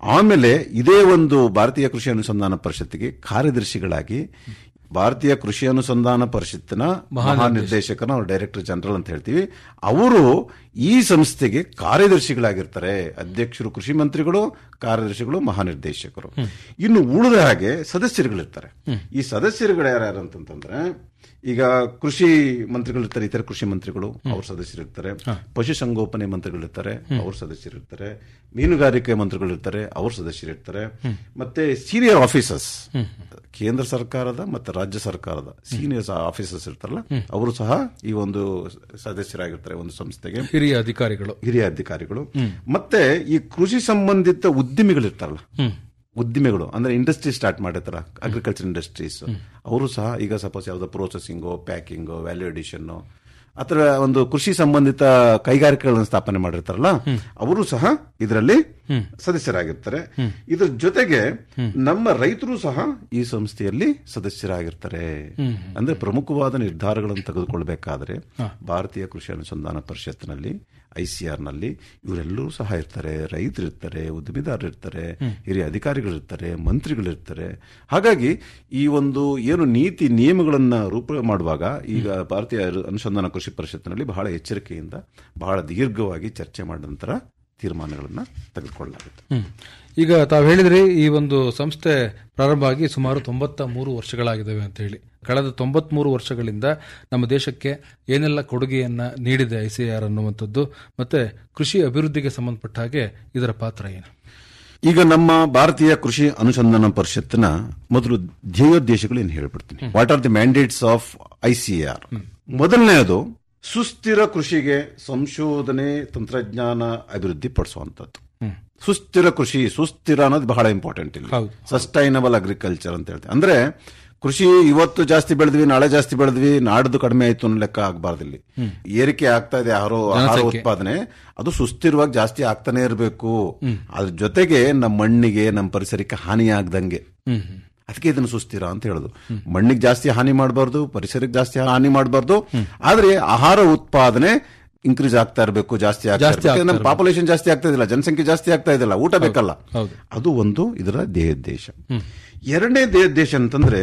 ಆಮೇಲೆ ಇದೇ ಒಂದು ಭಾರತೀಯ ಕೃಷಿ ಅನುಸಂಧಾನ ಪರಿಷತ್ತಿಗೆ ಕಾರ್ಯದರ್ಶಿಗಳಾಗಿ ಭಾರತೀಯ ಕೃಷಿ ಅನುಸಂಧಾನ ಪರಿಷತ್ತಿನ ಮಹಾನಿರ್ದೇಶಕನ ಅವ್ರು ಡೈರೆಕ್ಟರ್ ಜನರಲ್ ಅಂತ ಹೇಳ್ತೀವಿ ಅವರು ಈ ಸಂಸ್ಥೆಗೆ ಕಾರ್ಯದರ್ಶಿಗಳಾಗಿರ್ತಾರೆ ಅಧ್ಯಕ್ಷರು ಕೃಷಿ ಮಂತ್ರಿಗಳು ಕಾರ್ಯದರ್ಶಿಗಳು ಮಹಾನಿರ್ದೇಶಕರು ಇನ್ನು ಉಳಿದ ಹಾಗೆ ಸದಸ್ಯರುಗಳಿರ್ತಾರೆ ಈ ಸದಸ್ಯರುಗಳು ಯಾರ್ಯಾರು ಅಂತಂತಂದ್ರೆ ಈಗ ಕೃಷಿ ಮಂತ್ರಿಗಳಿರ್ತಾರೆ ಇತರ ಕೃಷಿ ಮಂತ್ರಿಗಳು ಅವ್ರ ಸದಸ್ಯರಿರ್ತಾರೆ ಪಶುಸಂಗೋಪನೆ ಮಂತ್ರಿಗಳಿರ್ತಾರೆ ಅವ್ರ ಸದಸ್ಯರಿರ್ತಾರೆ ಮೀನುಗಾರಿಕೆ ಮಂತ್ರಿಗಳಿರ್ತಾರೆ ಅವ್ರ ಸದಸ್ಯರಿರ್ತಾರೆ ಮತ್ತೆ ಸೀನಿಯರ್ ಆಫೀಸರ್ಸ್ ಕೇಂದ್ರ ಸರ್ಕಾರದ ಮತ್ತೆ ರಾಜ್ಯ ಸರ್ಕಾರದ ಸೀನಿಯರ್ ಆಫೀಸರ್ಸ್ ಇರ್ತಾರಲ್ಲ ಅವರು ಸಹ ಈ ಒಂದು ಸದಸ್ಯರಾಗಿರ್ತಾರೆ ಒಂದು ಸಂಸ್ಥೆಗೆ ಹಿರಿಯ ಅಧಿಕಾರಿಗಳು ಹಿರಿಯ ಅಧಿಕಾರಿಗಳು ಮತ್ತೆ ಈ ಕೃಷಿ ಸಂಬಂಧಿತ ಉದ್ಯಮಿಗಳಿರ್ತಾರಲ್ಲ ಉದ್ದಿಮೆಗಳು ಅಂದ್ರೆ ಇಂಡಸ್ಟ್ರಿ ಸ್ಟಾರ್ಟ್ ಮಾಡಿರ್ತಾರ ಅಗ್ರಿಕಲ್ಚರ್ ಇಂಡಸ್ಟ್ರೀಸ್ ಅವರು ಸಹ ಈಗ ಸಪೋಸ್ ಯಾವ್ದೋ ಪ್ರೊಸೆಸಿಂಗು ಪ್ಯಾಕಿಂಗು ವ್ಯಾಲ್ಯೂ ಅಡಿಷನ್ ಅಥವಾ ಒಂದು ಕೃಷಿ ಸಂಬಂಧಿತ ಕೈಗಾರಿಕೆಗಳನ್ನು ಸ್ಥಾಪನೆ ಮಾಡಿರ್ತಾರಲ್ಲ ಅವರು ಸಹ ಇದರಲ್ಲಿ ಸದಸ್ಯರಾಗಿರ್ತಾರೆ ಇದ್ರ ಜೊತೆಗೆ ನಮ್ಮ ರೈತರು ಸಹ ಈ ಸಂಸ್ಥೆಯಲ್ಲಿ ಸದಸ್ಯರಾಗಿರ್ತಾರೆ ಅಂದ್ರೆ ಪ್ರಮುಖವಾದ ನಿರ್ಧಾರಗಳನ್ನು ತೆಗೆದುಕೊಳ್ಬೇಕಾದ್ರೆ ಭಾರತೀಯ ಕೃಷಿ ಅನುಸಂಧಾನ ಪರಿಷತ್ನಲ್ಲಿ ಐಸಿಆರ್ ನಲ್ಲಿ ಇವರೆಲ್ಲರೂ ಸಹ ಇರ್ತಾರೆ ರೈತರಿರ್ತಾರೆ ಉದ್ಯಮಿದಾರರಿರ್ತಾರೆ ಹಿರಿಯ ಅಧಿಕಾರಿಗಳಿರ್ತಾರೆ ಮಂತ್ರಿಗಳಿರ್ತಾರೆ ಹಾಗಾಗಿ ಈ ಒಂದು ಏನು ನೀತಿ ನಿಯಮಗಳನ್ನ ರೂಪ ಮಾಡುವಾಗ ಈಗ ಭಾರತೀಯ ಅನುಸಂಧಾನ ಕೃಷಿ ಪರಿಷತ್ತಿನಲ್ಲಿ ಬಹಳ ಎಚ್ಚರಿಕೆಯಿಂದ ಬಹಳ ದೀರ್ಘವಾಗಿ ಚರ್ಚೆ ಮಾಡಿದ ನಂತರ ತೀರ್ಮಾನಗಳನ್ನ ತೆಗೆದುಕೊಳ್ಳಲಾಗುತ್ತೆ ಹ್ಮ್. ಈಗ ತಾವು ಹೇಳಿದ್ರಿ ಈ ಒಂದು ಸಂಸ್ಥೆ ಪ್ರಾರಂಭ ಆಗಿ ಸುಮಾರು ತೊಂಬತ್ತ ಮೂರು ವರ್ಷಗಳಾಗಿದ್ದಾವೆ ಅಂತ ಹೇಳಿ ಕಳೆದ ತೊಂಬತ್ಮೂರು ವರ್ಷಗಳಿಂದ ನಮ್ಮ ದೇಶಕ್ಕೆ ಏನೆಲ್ಲ ಕೊಡುಗೆಯನ್ನ ನೀಡಿದೆ ಐಸಿಆರ್ ಅನ್ನುವಂಥದ್ದು ಮತ್ತೆ ಕೃಷಿ ಅಭಿವೃದ್ಧಿಗೆ ಸಂಬಂಧಪಟ್ಟ ಹಾಗೆ ಇದರ ಪಾತ್ರ ಏನು ಈಗ ನಮ್ಮ ಭಾರತೀಯ ಕೃಷಿ ಅನುಸಂಧಾನ ಪರಿಷತ್ತಿನ ಮೊದಲು ಧ್ಯೇಯೋದ್ದೇಶಗಳು ಏನು ಹೇಳ್ಬಿಡ್ತೀನಿ what are the mandates of ICR ಮೊದಲನೆಯದು ಸುಸ್ಥಿರ ಕೃಷಿಗೆ ಸಂಶೋಧನೆ ತಂತ್ರಜ್ಞಾನ ಅಭಿವೃದ್ಧಿ ಪಡಿಸುವಂತದ್ದು ಸುಸ್ಥಿರ ಕೃಷಿ ಸುಸ್ಥಿರ ಅನ್ನೋದು ಬಹಳ ಇಂಪಾರ್ಟೆಂಟ್ ಇಲ್ಲಿ ಹೌದು. ಸಸ್ಟೈನಬಲ್ ಅಗ್ರಿಕಲ್ಚರ್ ಅಂತ ಹೇಳ್ತೀವಿ ಅಂದ್ರೆ ಕೃಷಿ ಇವತ್ತು ಜಾಸ್ತಿ ಬೆಳೆದ್ವಿ ನಾಳೆ ಜಾಸ್ತಿ ಬೆಳೆದ್ವಿ ನಾಡ್ದು ಕಡಿಮೆ ಆಯ್ತು ಅನ್ನೋ ಲೆಕ್ಕ ಆಗಬಾರ್ದು ಇಲ್ಲಿ ಏರಿಕೆ ಆಗ್ತಾ ಇದೆ ಆಹಾರ ಆಹಾರ ಉತ್ಪಾದನೆ ಅದು ಸುಸ್ಥಿರವಾಗಿ ಜಾಸ್ತಿ ಆಗ್ತಾನೆ ಇರಬೇಕು ಅದ್ರ ಜೊತೆಗೆ ನಮ್ಮ ಮಣ್ಣಿಗೆ ನಮ್ಮ ಪರಿಸರಕ್ಕೆ ಹಾನಿ ಆಗ್ದಂಗೆ ಅದಕ್ಕೆ ಇದನ್ನು ಸುಸ್ಥಿರ ಅಂತ ಹೇಳೋದು ಮಣ್ಣಿಗೆ ಜಾಸ್ತಿ ಹಾನಿ ಮಾಡಬಾರ್ದು ಪರಿಸರಕ್ಕೆ ಜಾಸ್ತಿ ಹಾನಿ ಮಾಡಬಾರ್ದು ಆದ್ರೆ ಆಹಾರ ಉತ್ಪಾದನೆ ಇನ್ಕ್ರೀಸ್ ಆಗ್ತಾ ಇರಬೇಕು ಜಾಸ್ತಿ ಆಗ್ತಾ ಜಾಸ್ತಿ ಇರ್ಬೇಕು. ನಮ್ಮ ಪಾಪ್ಯುಲೇಷನ್ ಜಾಸ್ತಿ ಆಗ್ತಾ ಇದಿಲ್ಲ ಜನಸಂಖ್ಯೆ ಜಾಸ್ತಿ ಆಗ್ತಾ ಇದಿಲ್ಲ ಊಟ ಬೇಕಲ್ಲ ಹೌದು. ಅದು ಒಂದು ಇದರ ಧ್ಯೇಯೋದ್ದೇಶ ಎರಡನೇ ಧ್ಯೇಯೋದ್ದೇಶ ಅಂತಂದ್ರೆ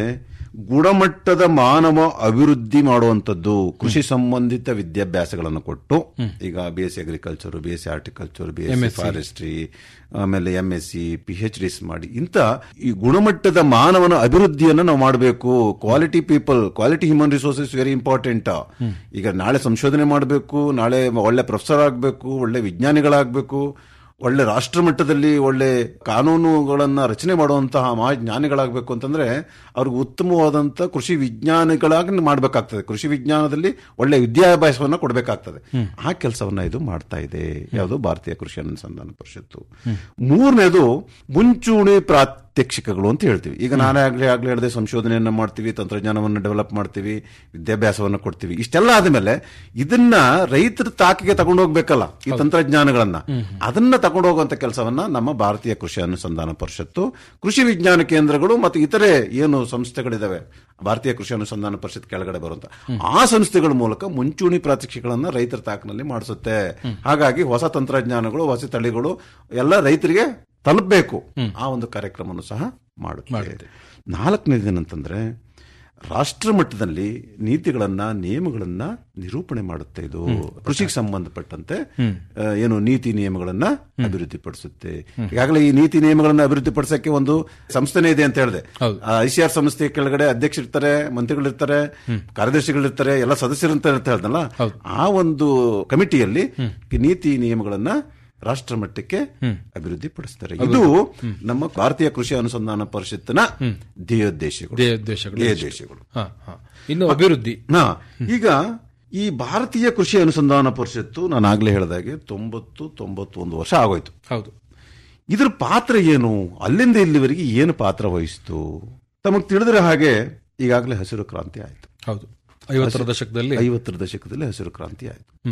ಗುಣಮಟ್ಟದ ಮಾನವ ಅಭಿವೃದ್ಧಿ ಮಾಡುವಂತದ್ದು ಕೃಷಿ ಸಂಬಂಧಿತ ವಿದ್ಯಾಭ್ಯಾಸಗಳನ್ನು ಕೊಟ್ಟು ಈಗ B S C agriculture B S C horticulture B S C forestry ಆಮೇಲೆ M S C P H Ds ಮಾಡಿ ಇಂಥ ಈ ಗುಣಮಟ್ಟದ ಮಾನವನ ಅಭಿವೃದ್ಧಿಯನ್ನು ನಾವು ಮಾಡಬೇಕು quality people quality human resources very important ಈಗ ನಾಳೆ ಸಂಶೋಧನೆ ಮಾಡಬೇಕು ನಾಳೆ ಒಳ್ಳೆ ಪ್ರೊಫೆಸರ್ ಆಗಬೇಕು ಒಳ್ಳೆ ವಿಜ್ಞಾನಿಗಳಾಗಬೇಕು ಒಳ್ಳೆ ರಾಷ್ಟ್ರ ಮಟ್ಟದಲ್ಲಿ ಒಳ್ಳೆ ಕಾನೂನುಗಳನ್ನ ರಚನೆ ಮಾಡುವಂತಹ ಮಹಾಜ್ಞಾನಿಗಳಾಗಬೇಕು ಅಂತಂದ್ರೆ ಅವ್ರಿಗೆ ಉತ್ತಮವಾದಂತ ಕೃಷಿ ವಿಜ್ಞಾನಿಗಳಾಗಿ ಮಾಡಬೇಕಾಗ್ತದೆ ಕೃಷಿ ವಿಜ್ಞಾನದಲ್ಲಿ ಒಳ್ಳೆ ವಿದ್ಯಾಭ್ಯಾಸವನ್ನ ಕೊಡಬೇಕಾಗ್ತದೆ ಆ ಕೆಲಸವನ್ನ ಇದು ಮಾಡ್ತಾ ಇದೆ ಯಾವುದು ಭಾರತೀಯ ಕೃಷಿ ಅನುಸಂಧಾನ ಪರಿಷತ್ತು ಮೂರನೇದು ಮುಂಚೂಣಿ ಪ್ರಾತ್ಯಕ್ಷಿಕಗಳು ಅಂತ ಹೇಳ್ತೀವಿ ಈಗ ನಾನೇ ಆಗ್ಲೇ ಆಗ್ಲೇ ಹೇಳಿದೆ ಸಂಶೋಧನೆಯನ್ನ ಮಾಡ್ತೀವಿ ತಂತ್ರಜ್ಞಾನವನ್ನು ಡೆವಲಪ್ ಮಾಡ್ತೀವಿ ವಿದ್ಯಾಭ್ಯಾಸವನ್ನ ಕೊಡ್ತೀವಿ ಇಷ್ಟೆಲ್ಲ ಆದ್ಮೇಲೆ ಇದನ್ನ ರೈತರ ತಾಕಿಗೆ ತಗೊಂಡು ಹೋಗ್ಬೇಕಲ್ಲ ಈ ತಂತ್ರಜ್ಞಾನಗಳನ್ನ ಅದನ್ನ ತಗೊಂಡು ಹೋಗುವಂತ ಕೆಲಸವನ್ನ ನಮ್ಮ ಭಾರತೀಯ ಕೃಷಿ ಅನುಸಂಧಾನ ಪರಿಷತ್ತು ಕೃಷಿ ವಿಜ್ಞಾನ ಕೇಂದ್ರಗಳು ಮತ್ತು ಇತರೆ ಏನು ಸಂಸ್ಥೆಗಳಿದಾವೆ ಭಾರತೀಯ ಕೃಷಿ ಅನುಸಂಧಾನ ಪರಿಷತ್ ಕೆಳಗಡೆ ಬರುವಂತ ಆ ಸಂಸ್ಥೆಗಳ ಮೂಲಕ ಮುಂಚೂಣಿ ಪ್ರಾತ್ಯಕ್ಷಿಕೆಗಳನ್ನ ರೈತರ ತಾಕಿನಲ್ಲಿ ಮಾಡಿಸುತ್ತೆ ಹಾಗಾಗಿ ಹೊಸ ತಂತ್ರಜ್ಞಾನಗಳು ಹೊಸ ತಳಿಗಳು ಎಲ್ಲ ರೈತರಿಗೆ ತಲುಪಬೇಕು ಆ ಒಂದು ಕಾರ್ಯಕ್ರಮವನ್ನು ಸಹ ಮಾಡುತ್ತೆ ನಾಲ್ಕನೇದೇನಂತಂದ್ರೆ ರಾಷ್ಟ್ರ ಮಟ್ಟದಲ್ಲಿ ನೀತಿಗಳನ್ನ ನಿಯಮಗಳನ್ನ ನಿರೂಪಣೆ ಮಾಡುತ್ತೆ ಇದು ಕೃಷಿಗೆ ಸಂಬಂಧಪಟ್ಟಂತೆ ಆ, ಏನು ನೀತಿ ನಿಯಮಗಳನ್ನ ಅಭಿವೃದ್ಧಿಪಡಿಸುತ್ತೆ ಈಗಾಗಲೇ ಈ ನೀತಿ ನಿಯಮಗಳನ್ನ ಅಭಿವೃದ್ಧಿಪಡಿಸಕ್ಕೆ ಒಂದು ಸಂಸ್ಥೆನೇ ಇದೆ ಅಂತ ಹೇಳಿದೆ ಹೌದು. ಐಸಿಆರ್ ಸಂಸ್ಥೆ ಕೆಳಗಡೆ ಅಧ್ಯಕ್ಷರಿರ್ತಾರೆ ಮಂತ್ರಿಗಳಿರ್ತಾರೆ ಕಾರ್ಯದರ್ಶಿಗಳಿರ್ತಾರೆ ಎಲ್ಲ ಸದಸ್ಯರಂತ ಅಂತ ಹೇಳ್ದಲ್ಲ ಆ ಒಂದು ಕಮಿಟಿಯಲ್ಲಿ ಈ ನೀತಿ ನಿಯಮಗಳನ್ನ ರಾಷ್ಟ್ರ ಮಟ್ಟಕ್ಕೆ ಅಭಿವೃದ್ಧಿ ಪಡಿಸ್ತಾರೆ ಇದು ನಮ್ಮ ಭಾರತೀಯ ಕೃಷಿ ಅನುಸಂಧಾನ ಪರಿಷತ್ತಿನ ಧ್ಯೇಯೋದ್ದೇಶಗಳು ಧ್ಯೇಯೋದ್ದೇಶಗಳು ಧ್ಯೇಯೋದ್ದೇಶಗಳು ಹಾ, ಹಾ. ಇನ್ನು ಅಭಿವೃದ್ಧಿ ಹಾ, ಈಗ ಈ ಭಾರತೀಯ ಕೃಷಿ ಅನುಸಂಧಾನ ಪರಿಷತ್ತು ನಾನು ಆಗ್ಲೇ ಹೇಳಿದಾಗೆ ತೊಂಬತ್ತು ತೊಂಬತ್ತೊಂದು ವರ್ಷ ಆಗೋಯ್ತು ಹೌದು ಇದ್ರ ಪಾತ್ರ ಏನು ಅಲ್ಲಿಂದ ಇಲ್ಲಿವರೆಗೆ ಏನು ಪಾತ್ರ ವಹಿಸಿತು ತಮಗೆ ತಿಳಿದ್ರೆ ಹಾಗೆ ಈಗಾಗಲೇ ಹಸಿರು ಕ್ರಾಂತಿ ಆಯಿತು ಹೌದು ಐವತ್ತರ ದಶಕದಲ್ಲಿ ಐವತ್ತರ ದಶಕದಲ್ಲಿ ಹಸಿರು ಕ್ರಾಂತಿ ಆಯಿತು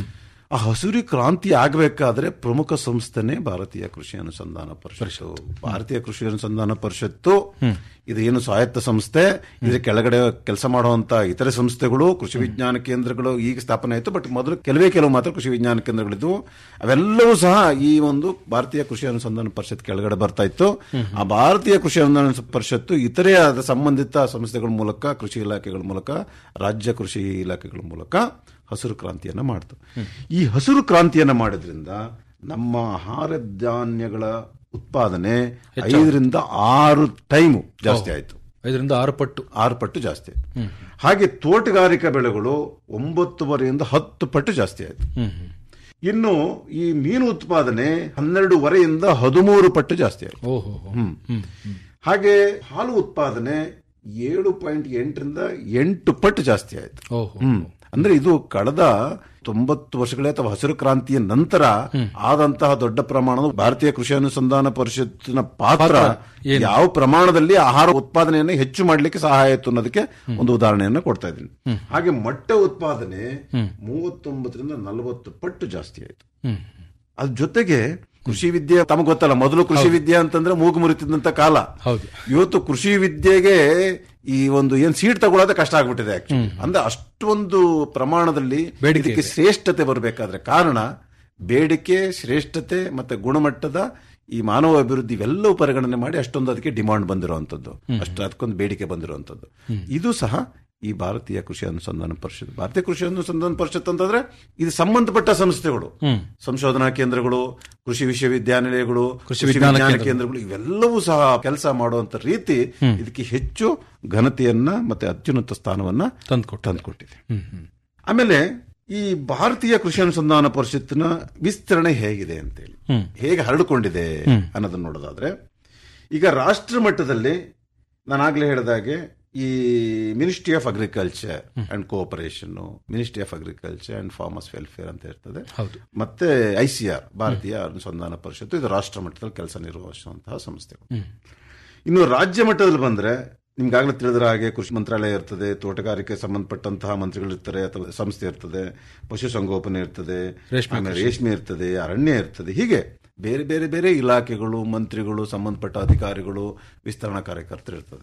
ಆ ಹಸುರಿ ಕ್ರಾಂತಿ ಆಗಬೇಕಾದ್ರೆ ಪ್ರಮುಖ ಸಂಸ್ಥೆನೇ ಭಾರತೀಯ ಕೃಷಿ ಅನುಸಂಧಾನ ಪರಿಷತ್ತು ಭಾರತೀಯ ಕೃಷಿ ಅನುಸಂಧಾನ ಪರಿಷತ್ತು ಇದು ಏನು ಸ್ವಾಯತ್ತ ಸಂಸ್ಥೆ ಇದ್ರ ಕೆಳಗಡೆ ಕೆಲಸ ಮಾಡುವಂತ ಇತರೆ ಸಂಸ್ಥೆಗಳು ಕೃಷಿ ವಿಜ್ಞಾನ ಕೇಂದ್ರಗಳು ಈಗ ಸ್ಥಾಪನೆ ಆಯಿತು ಬಟ್ ಮೊದಲು ಕೆಲವೇ ಕೆಲವು ಮಾತ್ರ ಕೃಷಿ ವಿಜ್ಞಾನ ಕೇಂದ್ರಗಳಿದ್ವು ಅವೆಲ್ಲವೂ ಸಹ ಈ ಒಂದು ಭಾರತೀಯ ಕೃಷಿ ಅನುಸಂಧಾನ ಪರಿಷತ್ ಕೆಳಗಡೆ ಬರ್ತಾ ಇತ್ತು ಆ ಭಾರತೀಯ ಕೃಷಿ ಅನುಸಂಧಾನ ಪರಿಷತ್ತು ಇತರೆ ಆದ ಸಂಬಂಧಿತ ಸಂಸ್ಥೆಗಳ ಮೂಲಕ ಕೃಷಿ ಇಲಾಖೆಗಳ ಮೂಲಕ ರಾಜ್ಯ ಕೃಷಿ ಇಲಾಖೆಗಳ ಮೂಲಕ ಹಸಿರು ಕ್ರಾಂತಿಯನ್ನ ಮಾಡ್ತು ಈ ಹಸಿರು ಕ್ರಾಂತಿಯನ್ನ ಮಾಡಿದ್ರಿಂದ ನಮ್ಮ ಆಹಾರ ಧಾನ್ಯಗಳ ಉತ್ಪಾದನೆ ಐದರಿಂದ ಆರು ಟೈಮು ಜಾಸ್ತಿ ಆಯಿತು ಐದರಿಂದ ಆರು ಪಟ್ಟು ಆರು ಪಟ್ಟು ಜಾಸ್ತಿ ಆಯ್ತು ಹಾಗೆ ತೋಟಗಾರಿಕಾ ಬೆಳೆಗಳು ಒಂಬತ್ತುವರೆಯಿಂದ ಹತ್ತು ಪಟ್ಟು ಜಾಸ್ತಿ ಆಯಿತು ಹ್ಮ್ ಹ್ಮ್. ಇನ್ನು ಈ ಮೀನು ಉತ್ಪಾದನೆ ಹನ್ನೆರಡೂವರೆಯಿಂದ ಹದಿಮೂರು ಪಟ್ಟು ಜಾಸ್ತಿ ಆಯಿತು ಓಹೋ ಹೋ. ಹ್ಮ್. ಹಾಗೆ ಹಾಲು ಉತ್ಪಾದನೆ ಏಳು ಪಾಯಿಂಟ್ ಎಂಟರಿಂದ ಎಂಟು ಪಟ್ಟು ಜಾಸ್ತಿ ಆಯಿತು ಓಹೋ ಹ್ಮ್ ಅಂದ್ರೆ ಇದು ಕಳೆದ ತೊಂಬತ್ತು ವರ್ಷಗಳೇ ಅಥವಾ ಹಸಿರು ಕ್ರಾಂತಿಯ ನಂತರ ಆದಂತಹ ದೊಡ್ಡ ಪ್ರಮಾಣದ ಭಾರತೀಯ ಕೃಷಿ ಅನುಸಂಧಾನ ಪರಿಷತ್ತಿನ ಪಾತ್ರ ಯಾವ ಪ್ರಮಾಣದಲ್ಲಿ ಆಹಾರ ಉತ್ಪಾದನೆಯನ್ನು ಹೆಚ್ಚು ಮಾಡಲಿಕ್ಕೆ ಸಹಾಯ ಆಯಿತು ಅನ್ನೋದಕ್ಕೆ ಒಂದು ಉದಾಹರಣೆಯನ್ನು ಕೊಡ್ತಾ ಇದ್ದೀನಿ ಹಾಗೆ ಮೊಟ್ಟೆ ಉತ್ಪಾದನೆ ಮೂವತ್ತೊಂಬತ್ತರಿಂದ ನಲವತ್ತು ಪಟ್ಟು ಜಾಸ್ತಿ ಆಯಿತು ಹ್ಮ್ ಅದ್ರ ಜೊತೆಗೆ ಕೃಷಿ ವಿದ್ಯೆ ತಮಗೆ ಗೊತ್ತಲ್ಲ ಮೊದಲು ಕೃಷಿ ವಿದ್ಯೆ ಅಂತಂದ್ರೆ ಮೂಗು ಮುರಿತಿದ್ದಂತ ಕಾಲ ಹೌದು ಇವತ್ತು ಕೃಷಿ ವಿದ್ಯೆಗೆ ಈ ಒಂದು ಏನ್ ಸೀಟ್ ತಗೊಳ್ಳೋದೇ ಕಷ್ಟ ಆಗ್ಬಿಟ್ಟಿದೆ ಆಕ್ಚುಲಿ ಅಂದ್ರೆ ಅಷ್ಟೊಂದು ಪ್ರಮಾಣದಲ್ಲಿ ಬೇಡಿಕೆ ಇದಕ್ಕೆ ಶ್ರೇಷ್ಠತೆ ಬರಬೇಕಾದ್ರೆ ಕಾರಣ ಬೇಡಿಕೆ ಶ್ರೇಷ್ಠತೆ ಮತ್ತೆ ಗುಣಮಟ್ಟದ ಈ ಮಾನವ ಅಭಿವೃದ್ಧಿ ಇವೆಲ್ಲವೂ ಪರಿಗಣನೆ ಮಾಡಿ ಅಷ್ಟೊಂದು ಅದಕ್ಕೆ ಡಿಮಾಂಡ್ ಬಂದಿರುವಂತದ್ದು ಅಷ್ಟು ಅದಕ್ಕೊಂದು ಬೇಡಿಕೆ ಬಂದಿರುವಂತದ್ದು ಇದು ಸಹ ಈ ಭಾರತೀಯ ಕೃಷಿ ಅನುಸಂಧಾನ ಪರಿಷತ್ ಭಾರತೀಯ ಕೃಷಿ ಅನುಸಂಧಾನ ಪರಿಷತ್ ಅಂತಂದ್ರೆ ಇದು ಸಂಬಂಧಪಟ್ಟ ಸಂಸ್ಥೆಗಳು ಸಂಶೋಧನಾ ಕೇಂದ್ರಗಳು ಕೃಷಿ ವಿಶ್ವವಿದ್ಯಾನಿಲಯಗಳು ಕೃಷಿ ವಿಜ್ಞಾನ ಕೇಂದ್ರಗಳು ಇವೆಲ್ಲವೂ ಸಹ ಕೆಲಸ ಮಾಡುವಂತ ರೀತಿ ಇದಕ್ಕೆ ಹೆಚ್ಚು ಘನತೆಯನ್ನ ಮತ್ತೆ ಅತ್ಯುನ್ನತ ಸ್ಥಾನವನ್ನ ತಂದ್ಕೊಟ್ಟು ತಂದುಕೊಟ್ಟಿದೆ ಹ್ಮ್ ಹ್ಮ್ ಆಮೇಲೆ ಈ ಭಾರತೀಯ ಕೃಷಿ ಅನುಸಂಧಾನ ಪರಿಷತ್ತಿನ ವಿಸ್ತರಣೆ ಹೇಗಿದೆ ಅಂತೇಳಿ ಹೇಗೆ ಹರಡಿಕೊಂಡಿದೆ ಅನ್ನೋದನ್ನ ನೋಡೋದಾದ್ರೆ ಈಗ ರಾಷ್ಟ್ರ ಮಟ್ಟದಲ್ಲಿ ನಾನಾಗ್ಲೇ ಹೇಳಿದಾಗೆ ಈ ministry of agriculture and cooperation ministry of agriculture and farmers welfare ಅಂತ ಇರ್ತದೆ ಹೌದು ಮತ್ತೆ ಐಸಿಆರ್ ಭಾರತೀಯ ಅನುಸಂಧಾನ ಪರಿಷತ್ತು ಇದು ರಾಷ್ಟ್ರ ಮಟ್ಟದಲ್ಲಿ ಕೆಲಸ ನಿರ್ವಹಿಸುವಂತಹ ಸಂಸ್ಥೆಗಳು ಇನ್ನು ರಾಜ್ಯ ಮಟ್ಟದಲ್ಲಿ ಬಂದ್ರೆ ನಿಮ್ಗಾಗಲೇ ತಿಳಿದ್ರ ಹಾಗೆ ಕೃಷಿ ಮಂತ್ರಾಲಯ ಇರ್ತದೆ ತೋಟಗಾರಿಕೆ ಸಂಬಂಧಪಟ್ಟಂತಹ ಮಂತ್ರಿಗಳು ಇರ್ತಾರೆ ಅಥವಾ ಸಂಸ್ಥೆ ಇರ್ತದೆ ಪಶುಸಂಗೋಪನೆ ಇರ್ತದೆ ರೇಷ್ಮೆ ಆಮೇಲೆ ರೇಷ್ಮೆ ಇರ್ತದೆ ಅರಣ್ಯ ಇರ್ತದೆ ಹೀಗೆ ಬೇರೆ ಬೇರೆ ಬೇರೆ ಇಲಾಖೆಗಳು ಮಂತ್ರಿಗಳು ಸಂಬಂಧಪಟ್ಟ ಅಧಿಕಾರಿಗಳು ವಿಸ್ತರಣಾ ಕಾರ್ಯಕರ್ತರು ಇರ್ತದೆ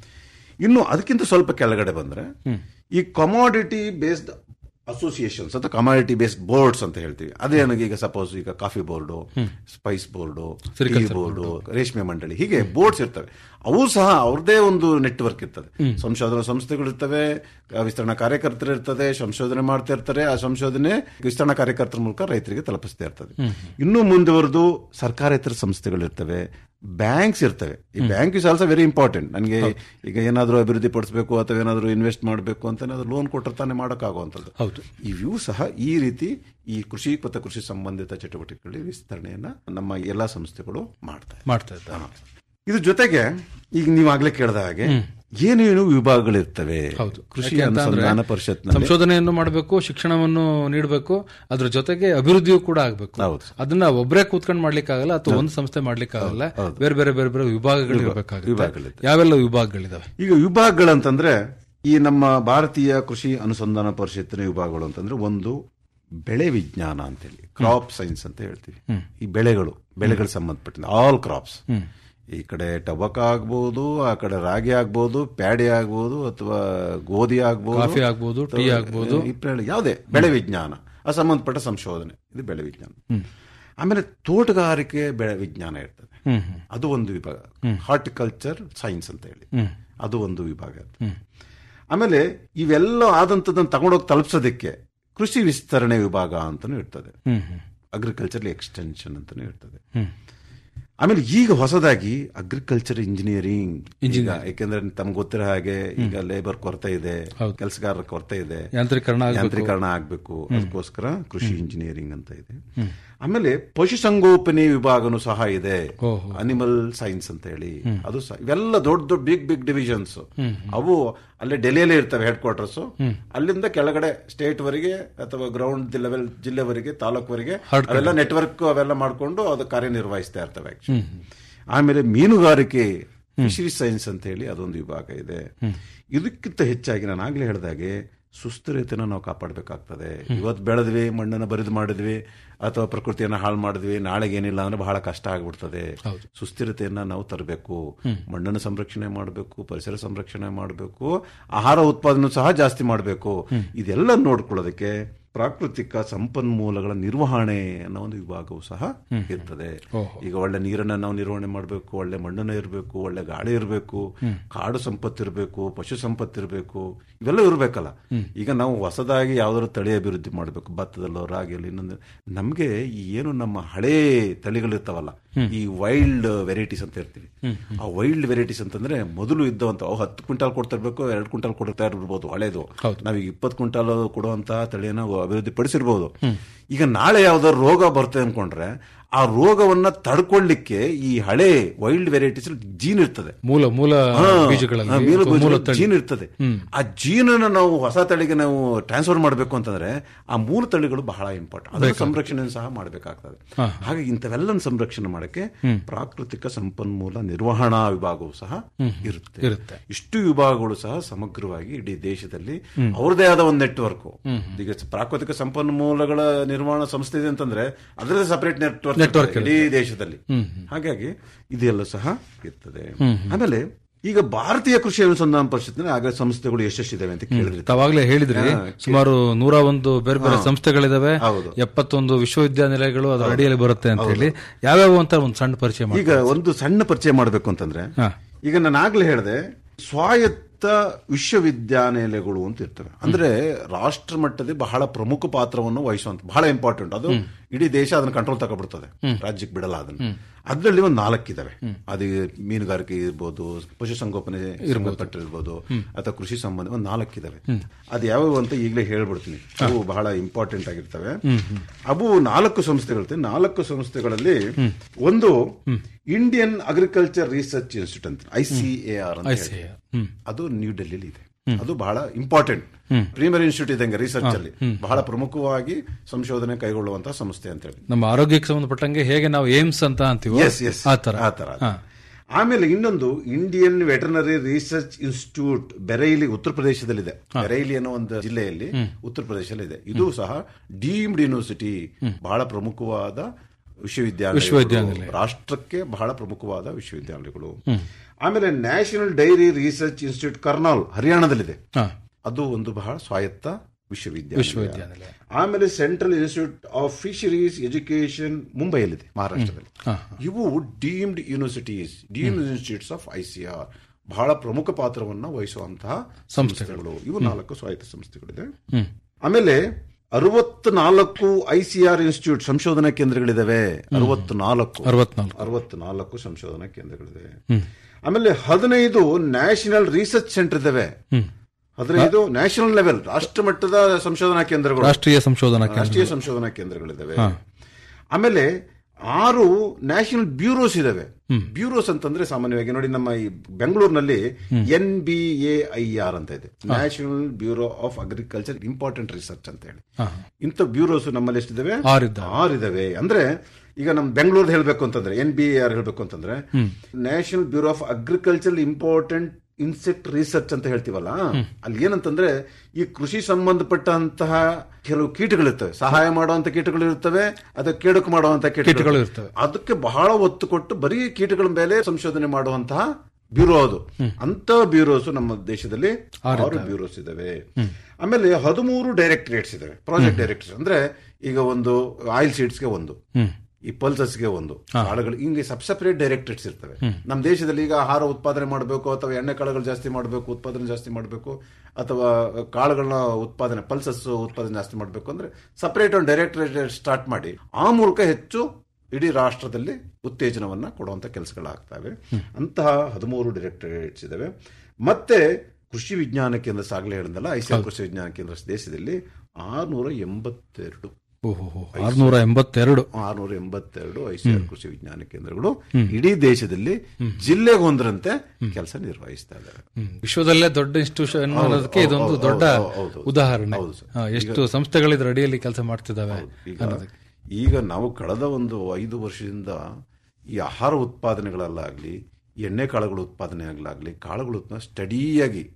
ಇನ್ನು ಅದಕ್ಕಿಂತ ಸ್ವಲ್ಪ ಕೆಳಗಡೆ ಬಂದ್ರೆ ಈ ಕಮಾಡಿಟಿ ಬೇಸ್ಡ್ ಅಸೋಸಿಯೇಷನ್ಸ್ ಅಥವಾ ಕಮಾಡಿಟಿ ಬೇಸ್ಡ್ ಬೋರ್ಡ್ಸ್ ಅಂತ ಹೇಳ್ತೀವಿ ಅದೇನಾಗ ಈಗ ಸಪೋಸ್ ಈಗ coffee board spice board tea board ರೇಷ್ಮೆ ಮಂಡಳಿ ಹೀಗೆ ಬೋರ್ಡ್ಸ್ ಇರ್ತವೆ ಅವು ಸಹ ಅವ್ರದೇ ಒಂದು ನೆಟ್ವರ್ಕ್ ಇರ್ತದೆ ಸಂಶೋಧನಾ ಸಂಸ್ಥೆಗಳು ಇರ್ತವೆ ಆ ವಿಸ್ತರಣಾ ಕಾರ್ಯಕರ್ತರು ಇರ್ತದೆ ಸಂಶೋಧನೆ ಮಾಡ್ತಾ ಇರ್ತಾರೆ ಆ ಸಂಶೋಧನೆ ವಿಸ್ತರಣಾ ಕಾರ್ಯಕರ್ತರ ಮೂಲಕ ರೈತರಿಗೆ ತಲುಪಿಸ್ತಾ ಇರ್ತದೆ ಇನ್ನು ಮುಂದುವರೆದು ಸರ್ಕಾರೇತರ ಸಂಸ್ಥೆಗಳು ಇರ್ತವೆ ಬ್ಯಾಂಕ್ಸ್ ಇರ್ತವೆ ಈ bank is also very important ನನಗೆ ಈಗ ಏನಾದರೂ ಅಭಿವೃದ್ಧಿ ಪಡಿಸಬೇಕು ಅಥವಾ ಏನಾದರೂ ಇನ್ವೆಸ್ಟ್ ಮಾಡಬೇಕು ಅಂತ ಏನಾದರೂ ಲೋನ್ ಕೊಟ್ಟರೆ ತಾನೇ ಮಾಡೋಕ್ಕಾಗುವಂಥದ್ದು ಹೌದು ಇವು ಸಹ ಈ ರೀತಿ ಈ ಕೃಷಿ ಮತ್ತು ಕೃಷಿ ಸಂಬಂಧಿತ ಚಟುವಟಿಕೆಗಳಲ್ಲಿ ವಿಸ್ತರಣೆಯನ್ನ ನಮ್ಮ ಎಲ್ಲಾ ಸಂಸ್ಥೆಗಳು ಮಾಡ್ತಾರೆ ಮಾಡ್ತಾ ಇದ್ದಾರೆ ಇದ್ರ ಜೊತೆಗೆ ಈಗ ನೀವು ಆಗ್ಲೇ ಕೇಳಿದ ಹಾಗೆ ಏನೇನು ವಿಭಾಗಗಳಿರ್ತವೆ ಹೌದು ಕೃಷಿ ಯಾಕೆ ಅಂತ ಅಂದ್ರೆ ಅನುಸಂಧಾನ ಪರಿಷತ್ ಸಂಶೋಧನೆಯನ್ನು ಮಾಡಬೇಕು ಶಿಕ್ಷಣವನ್ನು ನೀಡಬೇಕು ಅದ್ರ ಜೊತೆಗೆ ಅಭಿವೃದ್ಧಿಯೂ ಕೂಡ ಆಗಬೇಕು ಹೌದು. ಅದನ್ನ ಒಬ್ಬರೇ ಕೂತ್ಕೊಂಡು ಮಾಡ್ಲಿಕ್ಕೆ ಆಗಲ್ಲ ಅಥವಾ ಒಂದು ಸಂಸ್ಥೆ ಮಾಡ್ಲಿಕ್ಕೆ ಆಗಲ್ಲ ಬೇರೆ ಬೇರೆ ಬೇರೆ ಬೇರೆ ವಿಭಾಗಗಳು ಇರಬೇಕಾಗುತ್ತೆ ವಿಭಾಗಗಳಿದೆ. ಯಾವೆಲ್ಲ ವಿಭಾಗಗಳಿದಾವೆ ಈಗ ವಿಭಾಗಗಳಂತಂದ್ರೆ ಈ ನಮ್ಮ ಭಾರತೀಯ ಕೃಷಿ ಅನುಸಂಧಾನ ಪರಿಷತ್ತಿನ ವಿಭಾಗಗಳು ಅಂತಂದ್ರೆ ಒಂದು ಬೆಳೆ ವಿಜ್ಞಾನ ಅಂತೇಳಿ ಕ್ರಾಪ್ ಸೈನ್ಸ್ ಅಂತ ಹೇಳ್ತೀವಿ ಈ ಬೆಳೆಗಳು ಬೆಳೆಗಳಿಗೆ ಸಂಬಂಧಪಟ್ಟ ಆಲ್ ಕ್ರಾಪ್ಸ್ ಈ ಕಡೆ ಟಬಕ ಆಗ್ಬೋದು ಆ ಕಡೆ ರಾಗಿ ಆಗ್ಬೋದು ಪ್ಯಾಡಿ ಆಗ್ಬೋದು ಅಥವಾ ಗೋಧಿ ಆಗ್ಬೋದು ಕಾಫಿ ಆಗ್ಬೋದು, ಟೀ ಆಗ್ಬೋದು. ಈ ಬೆಳೆ- ಯಾವುದೇ ಬೆಳೆ ವಿಜ್ಞಾನ ಆ ಸಂಬಂಧಪಟ್ಟ ಸಂಶೋಧನೆ ಇದು ಬೆಳೆ ವಿಜ್ಞಾನ ಆಮೇಲೆ ತೋಟಗಾರಿಕೆ ಬೆಳೆ ವಿಜ್ಞಾನ ಇರ್ತದೆ ಹ್ಮ್ ಹ್ಮ್ ಅದು ಒಂದು ವಿಭಾಗ ಹಾರ್ಟಿಕಲ್ಚರ್ ಸೈನ್ಸ್ ಅಂತ ಹೇಳಿ ಅದು ಒಂದು ವಿಭಾಗ ಅದು. ಆಮೇಲೆ ಇವೆಲ್ಲ ಆದಂತದನ್ನು ತಗೊಂಡೋಗಿ ತಲುಪಿಸೋದಕ್ಕೆ ಕೃಷಿ ವಿಸ್ತರಣೆ ವಿಭಾಗ ಅಂತಾನೂ ಇರ್ತದೆ ಹ್ಮ್ ಹ್ಮ್ ಅಗ್ರಿಕಲ್ಚರ್ ಎಕ್ಸ್ಟೆನ್ಷನ್ ಅಂತಾನೂ ಇರ್ತದೆ ಆಮೇಲೆ ಈಗ ಹೊಸದಾಗಿ ಅಗ್ರಿಕಲ್ಚರ್ ಇಂಜಿನಿಯರಿಂಗ್ ಈಗ ಯಾಕೆಂದ್ರೆ ತಮ್ಗೆ ಗೊತ್ತಿರೋ ಹಾಗೆ ಈಗ ಲೇಬರ್ ಕೊರತೆ ಇದೆ ಕೆಲಸಗಾರರ ಕೊರತೆ ಇದೆ ಯಾಂತ್ರೀಕರಣ ಆಗ್ಬೇಕು. ಯಾಂತ್ರೀಕರಣ ಆಗ್ಬೇಕು ಅದಕ್ಕೋಸ್ಕರ ಕೃಷಿ ಇಂಜಿನಿಯರಿಂಗ್ ಅಂತ ಇದೆ ಆಮೇಲೆ ಪಶುಸಂಗೋಪನೆ ವಿಭಾಗನೂ ಸಹ ಇದೆ ಓಹೋ. ಅನಿಮಲ್ ಸೈನ್ಸ್ ಅಂತ ಹೇಳಿ ಅದು ಸಹ ಇವೆಲ್ಲ ದೊಡ್ಡ ದೊಡ್ಡ ಬಿಗ್ ಬಿಗ್ ಡಿವಿಷನ್ಸ್ ಅವು ಅಲ್ಲೇ ಡೆಲ್ಲಿಯಲ್ಲೇ ಇರ್ತವೆ ಹೆಡ್ ಕ್ವಾರ್ಟರ್ಸ್ ಅಲ್ಲಿಂದ ಕೆಳಗಡೆ ಸ್ಟೇಟ್ ವರೆಗೆ ಅಥವಾ ಗ್ರೌಂಡ್ ಲೆವೆಲ್ ಜಿಲ್ಲೆವರೆಗೆ ತಾಲೂಕುವರೆಗೆ ಅವೆಲ್ಲ ನೆಟ್ವರ್ಕ್ ಅವೆಲ್ಲ ಮಾಡ್ಕೊಂಡು ಅದು ಕಾರ್ಯನಿರ್ವಹಿಸ್ತಾ ಇರ್ತವೆ actually. ಆಮೇಲೆ ಮೀನುಗಾರಿಕೆ ಫಿಶರಿ ಸೈನ್ಸ್ ಅಂತ ಹೇಳಿ ಅದೊಂದು ವಿಭಾಗ ಇದೆ ಇದಕ್ಕಿಂತ ಹೆಚ್ಚಾಗಿ ನಾನು ಆಗ್ಲೇ ಹೇಳಿದಾಗೆ ಸುಸ್ಥಿರತೆನ ನಾವು ಕಾಪಾಡಬೇಕಾಗ್ತದೆ ಇವತ್ತು ಬೆಳೆದ್ವಿ ಮಣ್ಣನ್ನು ಬರಿದು ಮಾಡಿದ್ವಿ ಅಥವಾ ಪ್ರಕೃತಿಯನ್ನ ಹಾಳು ಮಾಡಿದ್ವಿ ನಾಳೆಗೆ ಏನಿಲ್ಲ ಅಂದ್ರೆ ಬಹಳ ಕಷ್ಟ ಆಗ್ಬಿಡ್ತದೆ ಸುಸ್ಥಿರತೆಯನ್ನ ನಾವು ತರಬೇಕು ಮಣ್ಣನ್ನು ಸಂರಕ್ಷಣೆ ಮಾಡಬೇಕು ಪರಿಸರ ಸಂರಕ್ಷಣೆ ಮಾಡಬೇಕು ಆಹಾರ ಉತ್ಪಾದನೆ ಸಹ ಜಾಸ್ತಿ ಮಾಡಬೇಕು ಇದೆಲ್ಲ ನೋಡ್ಕೊಳ್ಳೋದಕ್ಕೆ ಪ್ರಾಕೃತಿಕ ಸಂಪನ್ಮೂಲಗಳ ನಿರ್ವಹಣೆ ಅನ್ನೋ ಒಂದು ವಿಭಾಗವು ಸಹ ಇರ್ತದೆ ಈಗ ಒಳ್ಳೆ ನೀರನ್ನ ನಾವು ನಿರ್ವಹಣೆ ಮಾಡಬೇಕು ಒಳ್ಳೆ ಮಣ್ಣನ್ನ ಇರಬೇಕು ಒಳ್ಳೆ ಗಾಳಿ ಇರಬೇಕು ಕಾಡು ಸಂಪತ್ತು ಇರಬೇಕು ಪಶು ಸಂಪತ್ತು ಇರಬೇಕು ಇವೆಲ್ಲ ಇರಬೇಕಲ್ಲ ಈಗ ನಾವು ಹೊಸದಾಗಿ ಯಾವ್ದಾದ್ರು ತಳಿ ಅಭಿವೃದ್ಧಿ ಮಾಡಬೇಕು ಭತ್ತದಲ್ಲೋ ರಾಗಿಯಲ್ಲಿ ಇನ್ನೊಂದು ನಮ್ಗೆ ಈ ಏನು ನಮ್ಮ ಹಳೇ ತಳಿಗಳಿರ್ತಾವಲ್ಲ ಈ ವೈಲ್ಡ್ ವೆರೈಟೀಸ್ ಅಂತ ಇರ್ತೀವಿ ಆ ವೈಲ್ಡ್ ವೆರೈಟೀಸ್ ಅಂತಂದ್ರೆ ಮೊದಲು ಇದ್ದವಂತ ಅವು ಹತ್ತು ಕ್ವಿಂಟಾಲ್ ಕೊಡ್ತಾ ಇರ್ಬೇಕು ಎರಡು ಕ್ವಿಂಟಾಲ್ ಕೊಡ್ತಾ ಇರ್ಬೋದು ಹಳೇದು ನಾವೀಗ ಇಪ್ಪತ್ತು ಕ್ವಿಂಟಾಲ್ ಕೊಡುವಂತ ತಳಿಯನ್ನ ಅಭಿವೃದ್ಧಿ ಪಡಿಸಿರ್ಬೋದು ಈಗ ನಾಳೆ ಯಾವ್ದಾದ್ರು ರೋಗ ಬರ್ತದೆ ಅನ್ಕೊಂಡ್ರೆ ಆ ರೋಗವನ್ನ ತಡ್ಕೊಳ್ಳಿಕ್ಕೆ ಈ ಹಳೆ ವೈಲ್ಡ್ ವೆರೈಟೀಸ್ ಜೀನ್ ಇರ್ತದೆ ಮೂಲ ಮೂಲ ಹಾ, ಬೀಜಗಳಲ್ಲಿ ಹಾ, ಮೂಲ ಅಥವಾ ಮೂಲ ಬೀಜಗಳಲ್ಲಿ ತಳಿ ಜೀನ್ ಇರ್ತದೆ ಆ ಜೀನನ್ನ ನಾವು ಹೊಸ ತಳಿಗೆ ನಾವು ಟ್ರಾನ್ಸ್ಫರ್ ಮಾಡಬೇಕು ಅಂತಂದ್ರೆ ಆ ಮೂಲ ತಳಿಗಳು ಬಹಳ ಇಂಪಾರ್ಟೆಂಟ್ ಅದರ ಸಂರಕ್ಷಣೆ ಸಹ ಮಾಡಬೇಕಾಗ್ತದೆ ಹಾಗೆ ಇಂಥವೆಲ್ಲ ಸಂರಕ್ಷಣೆ ಮಾಡಕ್ಕೆ ಪ್ರಾಕೃತಿಕ ಸಂಪನ್ಮೂಲ ನಿರ್ವಹಣಾ ವಿಭಾಗವು ಸಹ ಇರುತ್ತೆ ಇರುತ್ತೆ. ಇಷ್ಟು ವಿಭಾಗಗಳು ಸಹ ಸಮಗ್ರವಾಗಿ ಇಡೀ ದೇಶದಲ್ಲಿ ಅವ್ರದೇ ಆದ ಒಂದು ನೆಟ್ವರ್ಕ್ ಈಗ ಪ್ರಾಕೃತಿಕ ಸಂಪನ್ಮೂಲಗಳ ನಿರ್ವಹಣಾ ಸಂಸ್ಥೆ ಇದೆ ಅಂತಂದ್ರೆ ಅದರದೇ ಸಪರೇಟ್ ನೆಟ್ವರ್ಕ್ Network ಇಡೀ ದೇಶದಲ್ಲಿ ಹಾಗಾಗಿ ಇದೆಲ್ಲ ಸಹ ಇರ್ತದೆ ಆಮೇಲೆ ಈಗ ಭಾರತೀಯ ಕೃಷಿ ಅನುಸಂಧಾನ ಪರಿಷತ್ನಲ್ಲಿ ಆಗ ಸಂಸ್ಥೆಗಳು ಎಷ್ಟೆಷ್ಟಿದಾವೆ ಅಂತ ಕೇಳಿದ್ರಿ ತಾವಾಗ್ಲೇ ಹೇಳಿದ್ರಿ ಸುಮಾರು ನೂರ ಒಂದು ಬೇರೆ ಬೇರೆ ಸಂಸ್ಥೆಗಳಿದಾವೆ ಹೌದು. ಎಪ್ಪತ್ತೊಂದು ವಿಶ್ವವಿದ್ಯಾನಿಲಯಗಳು ಅದರ ಅಡಿಯಲ್ಲಿ ಬರುತ್ತೆ ಅಂತ ಹೇಳಿ ಯಾವ್ಯಾವ ಅಂತ ಒಂದು ಸಣ್ಣ ಪರಿಚಯ ಮಾಡಿ ಈಗ ಒಂದು ಸಣ್ಣ ಪರಿಚಯ ಮಾಡಬೇಕು ಅಂತಂದ್ರೆ ಹಾ. ಈಗ ನಾನು ಆಗ್ಲೇ ಹೇಳಿದೆ ಸ್ವಾಯತ್ತ ವಿಶ್ವವಿದ್ಯಾನಿಲಯಗಳು ಅಂತ ಇರ್ತವೆ ಅಂದ್ರೆ ರಾಷ್ಟ್ರ ಮಟ್ಟದಲ್ಲಿ ಬಹಳ ಪ್ರಮುಖ ಪಾತ್ರವನ್ನು ವಹಿಸುವಂತ ಬಹಳ ಇಂಪಾರ್ಟೆಂಟ್ ಅದು ಇಡೀ ದೇಶ ಅದನ್ನ ಕಂಟ್ರೋಲ್ ತಗೊಬಿಡ್ತದೆ ರಾಜ್ಯಕ್ಕೆ ಬಿಡಲ್ಲ ಅದನ್ನ ಅದರಲ್ಲಿ ಒಂದು ನಾಲ್ಕಿದಾವೆ ಅದು ಮೀನುಗಾರಿಕೆ ಇರ್ಬೋದು ಪಶುಸಂಗೋಪನೆ ಇರ್ಬೋದು ಅಥವಾ ಕೃಷಿ ಸಂಬಂಧ ಒಂದು ನಾಲ್ಕಿದಾವೆ ಅದು ಯಾವ್ಯಾವ ಅಂತ ಈಗಲೇ ಹೇಳ್ಬಿಡ್ತೀನಿ ಅವು ಬಹಳ ಇಂಪಾರ್ಟೆಂಟ್ ಆಗಿರ್ತವೆ ಅವು ನಾಲ್ಕು ಸಂಸ್ಥೆಗಳಿರ್ತವೆ ನಾಲ್ಕು ಸಂಸ್ಥೆಗಳಲ್ಲಿ ಒಂದು ಇಂಡಿಯನ್ ಅಗ್ರಿಕಲ್ಚರ್ ರಿಸರ್ಚ್ ಇನ್ಸ್ಟಿಟ್ಯೂಟ್ ಅಂತ ಐ ಸಿ ಎ ಆರ್ ಅಂತ ಹೇಳಿ. ಅದು ನ್ಯೂ ಡೆಲ್ಲಿಲಿ ಇದೆ ಅದು ಬಹಳ ಇಂಪಾರ್ಟೆಂಟ್ ಪ್ರೀಮಿಯರ್ ಇನ್ಸ್ಟಿಟ್ಯೂಟ್ ಇದ್ದಂಗೆ ರಿಸರ್ಚ್ ಅಲ್ಲಿ ಬಹಳ ಪ್ರಮುಖವಾಗಿ ಸಂಶೋಧನೆ ಕೈಗೊಳ್ಳುವಂತಹ ಸಂಸ್ಥೆ ಅಂತ ಹೇಳಿ ನಮ್ಮ ಆರೋಗ್ಯಕ್ಕೆ ಸಂಬಂಧಪಟ್ಟಂಗೆ ಹೇಗೆ ನಾವು ಏಮ್ಸ್ ಅಂತ ಅಂತೀವೋ ಎಸ್ ಎಸ್ ಆ ತರ ಆ ತರ ಆಮೇಲೆ ಇನ್ನೊಂದು Indian veterinary research institute Bareilly ಉತ್ತರ ಪ್ರದೇಶದಲ್ಲಿದೆ ಬೆರೈಲಿ ಅನ್ನೋ ಒಂದು ಜಿಲ್ಲೆಯಲ್ಲಿ ಉತ್ತರ ಪ್ರದೇಶದಲ್ಲಿದೆ ಇದು ಸಹ ಡೀಮ್ಡ್ ಯೂನಿವರ್ಸಿಟಿ ಬಹಳ ಪ್ರಮುಖವಾದ ವಿಶ್ವವಿದ್ಯಾಲಯ ವಿಶ್ವವಿದ್ಯಾನಿಲಯ. ರಾಷ್ಟ್ರಕ್ಕೆ ಬಹಳ ಪ್ರಮುಖವಾದ ವಿಶ್ವವಿದ್ಯಾಲಯಗಳು ಆಮೇಲೆ national dairy research institute Karnal ಹರಿಯಾಣದಲ್ಲಿದೆ ಹಾ. ಅದು ಒಂದು ಬಹಳ ಸ್ವಾಯತ್ತ ವಿಶ್ವವಿದ್ಯಾಲಯ ವಿಶ್ವವಿದ್ಯಾನಿಲಯ. ಆಮೇಲೆ central institute of fisheries education ಮುಂಬೈಯಲ್ಲಿದೆ ಮಹಾರಾಷ್ಟ್ರದಲ್ಲಿ ಇವು deemed universities deemed institutes of ICR ಬಹಳ ಪ್ರಮುಖ ಪಾತ್ರವನ್ನ ವಹಿಸುವಂತಹ ಸಂಸ್ಥೆಗಳು ಇವು ನಾಲ್ಕು ಸ್ವಾಯತ್ತ ಸಂಸ್ಥೆಗಳಿದೆ ಆಮೇಲೆ ಅರವತ್ನಾಲ್ಕು ಐಸಿಆರ್ ಇನ್ಸ್ಟಿಟ್ಯೂಟ್ ಸಂಶೋಧನಾ ಕೇಂದ್ರಗಳಿದಾವೆ ಅರವತ್ನಾಲ್ಕು ಅರವತ್ನಾಲ್ಕು ಅರವತ್ನಾಲ್ಕು ಸಂಶೋಧನಾ ಕೇಂದ್ರಗಳಿದೆ ಆಮೇಲೆ ಹದಿನೈದು ನ್ಯಾಷನಲ್ ರಿಸರ್ಚ್ ಸೆಂಟರ್ ಇದಾವೆ ಹದಿನೈದು ನ್ಯಾಷನಲ್ ಲೆವೆಲ್ ರಾಷ್ಟ್ರ ಮಟ್ಟದ ಸಂಶೋಧನಾ ಕೇಂದ್ರಗಳು ರಾಷ್ಟ್ರೀಯ ಸಂಶೋಧನಾ ಕೇಂದ್ರ ರಾಷ್ಟ್ರೀಯ ಸಂಶೋಧನಾ ಕೇಂದ್ರಗಳಿದಾವೆ ಆಮೇಲೆ ಆರು ನ್ಯಾಷನಲ್ ಬ್ಯೂರೋಸ್ ಇದಾವೆ ಬ್ಯೂರೋಸ್ ಅಂತಂದ್ರೆ ಸಾಮಾನ್ಯವಾಗಿ ನೋಡಿ ನಮ್ಮ ಈ ಬೆಂಗಳೂರಿನಲ್ಲಿ N B A I R ಅಂತ ಇದೆ national bureau of agriculture important research ಅಂತ ಹೇಳಿ ಇಂಥ ಬ್ಯೂರೋಸ್ ನಮ್ಮಲ್ಲಿ ಎಷ್ಟಿದಾವೆ ಆರಿದ್ದಾವೆ. ಆರಿದಾವೆ ಅಂದ್ರೆ ಈಗ ನಮ್ ಬೆಂಗಳೂರು ಹೇಳ್ಬೇಕು ಅಂತಂದ್ರೆ ಎನ್ ಬಿ ಆರ್ ಹೇಳ್ಬೇಕು ಅಂತಂದ್ರೆ national bureau of agriculture important insect research ಅಂತ ಹೇಳ್ತೀವಲ್ಲ ಅಲ್ಲಿ ಏನಂತಂದ್ರೆ ಈ ಕೃಷಿ ಸಂಬಂಧಪಟ್ಟಂತಹ ಕೆಲವು ಕೀಟಗಳಿರ್ತವೆ ಸಹಾಯ ಮಾಡುವಂತ ಕೀಟಗಳು ಇರ್ತವೆ ಅಥವಾ ಕೇಡಕು ಮಾಡುವಂತ ಕೀಟಗಳು ಕೀಟಗಳು ಇರ್ತವೆ. ಅದಕ್ಕೆ ಬಹಳ ಒತ್ತು ಕೊಟ್ಟು ಬರೀ ಕೀಟಗಳ ಮೇಲೆ ಸಂಶೋಧನೆ ಮಾಡುವಂತಹ ಬ್ಯೂರೋ ಅದು ಅಂತ ಬ್ಯೂರೋಸ್ ನಮ್ಮ ದೇಶದಲ್ಲಿ ಆರು ಬ್ಯೂರೋಸ್ ಇದಾವೆ ಆಮೇಲೆ ಹದಿಮೂರು ಡೈರೆಕ್ಟರೇಟ್ಸ್ ಇದಾವೆ ಪ್ರಾಜೆಕ್ಟ್ ಡೈರೆಕ್ಟರ್ಸ್ ಅಂದ್ರೆ ಈಗ ಒಂದು ಆಯಿಲ್ ಸೀಡ್ಸ್ಗೆ ಒಂದು ಈ ಪಲ್ಸಸ್ಗೆ ಒಂದು ಕಾಳುಗಳು ಹಿಂಗೆ ಸಬ್ ಸಪರೇಟ್ ಡೈರೆಕ್ಟರೇಟ್ಸ್ ಇರ್ತವೆ ನಮ್ಮ ದೇಶದಲ್ಲಿ ಈಗ ಆಹಾರ ಉತ್ಪಾದನೆ ಮಾಡಬೇಕು ಅಥವಾ ಎಣ್ಣೆ ಕಾಳುಗಳು ಜಾಸ್ತಿ ಮಾಡಬೇಕು ಉತ್ಪಾದನೆ ಜಾಸ್ತಿ ಮಾಡಬೇಕು ಅಥವಾ ಕಾಳುಗಳನ್ನ ಉತ್ಪಾದನೆ ಪಲ್ಸಸ್ ಉತ್ಪಾದನೆ ಜಾಸ್ತಿ ಮಾಡಬೇಕು ಅಂದ್ರೆ ಸಪರೇಟ್ ಒಂದು ಡೈರೆಕ್ಟರೇಟ್ ಸ್ಟಾರ್ಟ್ ಮಾಡಿ ಆ ಮೂಲಕ ಹೆಚ್ಚು ಇಡೀ ರಾಷ್ಟ್ರದಲ್ಲಿ ಉತ್ತೇಜನವನ್ನ ಕೊಡುವಂತ ಕೆಲಸಗಳಾಗ್ತವೆ ಅಂತಹ ಹದಿಮೂರು ಡೈರೆಕ್ಟರೇಟ್ಸ್ ಇದಾವೆ ಮತ್ತೆ ಕೃಷಿ ವಿಜ್ಞಾನ ಕೇಂದ್ರ ಸಾಗಲೇ ಹೇಳಿದ್ನಲ್ಲ ಐಸಿಆರ್ ಕೃಷಿ ವಿಜ್ಞಾನ ಕೇಂದ್ರ ದೇಶದಲ್ಲಿ ಆರ್ನೂರ ಎಂಬತ್ತೆರಡು ಓಹೋ ಆರ್ನೂರ ಎಂಬತ್ತೆರಡು ಆರ್ನೂರ ಎಂಬತ್ತೆರಡು ಐಸಿಆರ್ ಕೃಷಿ ವಿಜ್ಞಾನ ಕೇಂದ್ರಗಳು ಇಡೀ ದೇಶದಲ್ಲಿ ಜಿಲ್ಲೆಗೊಂದರಂತೆ ಕೆಲಸ ನಿರ್ವಹಿಸ್ತಾ ಇದ್ದಾರೆ ಹ್ಮ್. ವಿಶ್ವದಲ್ಲೇ ದೊಡ್ಡ ಇನ್ಸ್ಟಿಟ್ಯೂಷನ್ ಅನ್ನೋದಕ್ಕೆ ಇದೊಂದು ಹೌದು, ದೊಡ್ಡ ಹೌದು, ಹೌದು. ಉದಾಹರಣೆ ಹೌದು ಸರ್. ಹಾ, ಎಷ್ಟು ಸಂಸ್ಥೆಗಳಿದ್ರ ಅಡಿಯಲ್ಲಿ ಕೆಲಸ ಮಾಡ್ತಿದ್ದಾವೆ ಈಗ ಈಗ ನಾವು ಕಳೆದ ಒಂದು ಐದು ವರ್ಷದಿಂದ ಈ ಆಹಾರ ಉತ್ಪಾದನೆಗಳಲ್ಲಾಗ್ಲಿ ಎಣ್ಣೆ ಕಾಳುಗಳ ಉತ್ಪಾದನೆ ಆಗ್ಲಾಗ್ಲಿ ಕಾಳುಗಳ ಉತ್ಪಾದನೆ ಸ್ಟಡಿಯಾಗಿ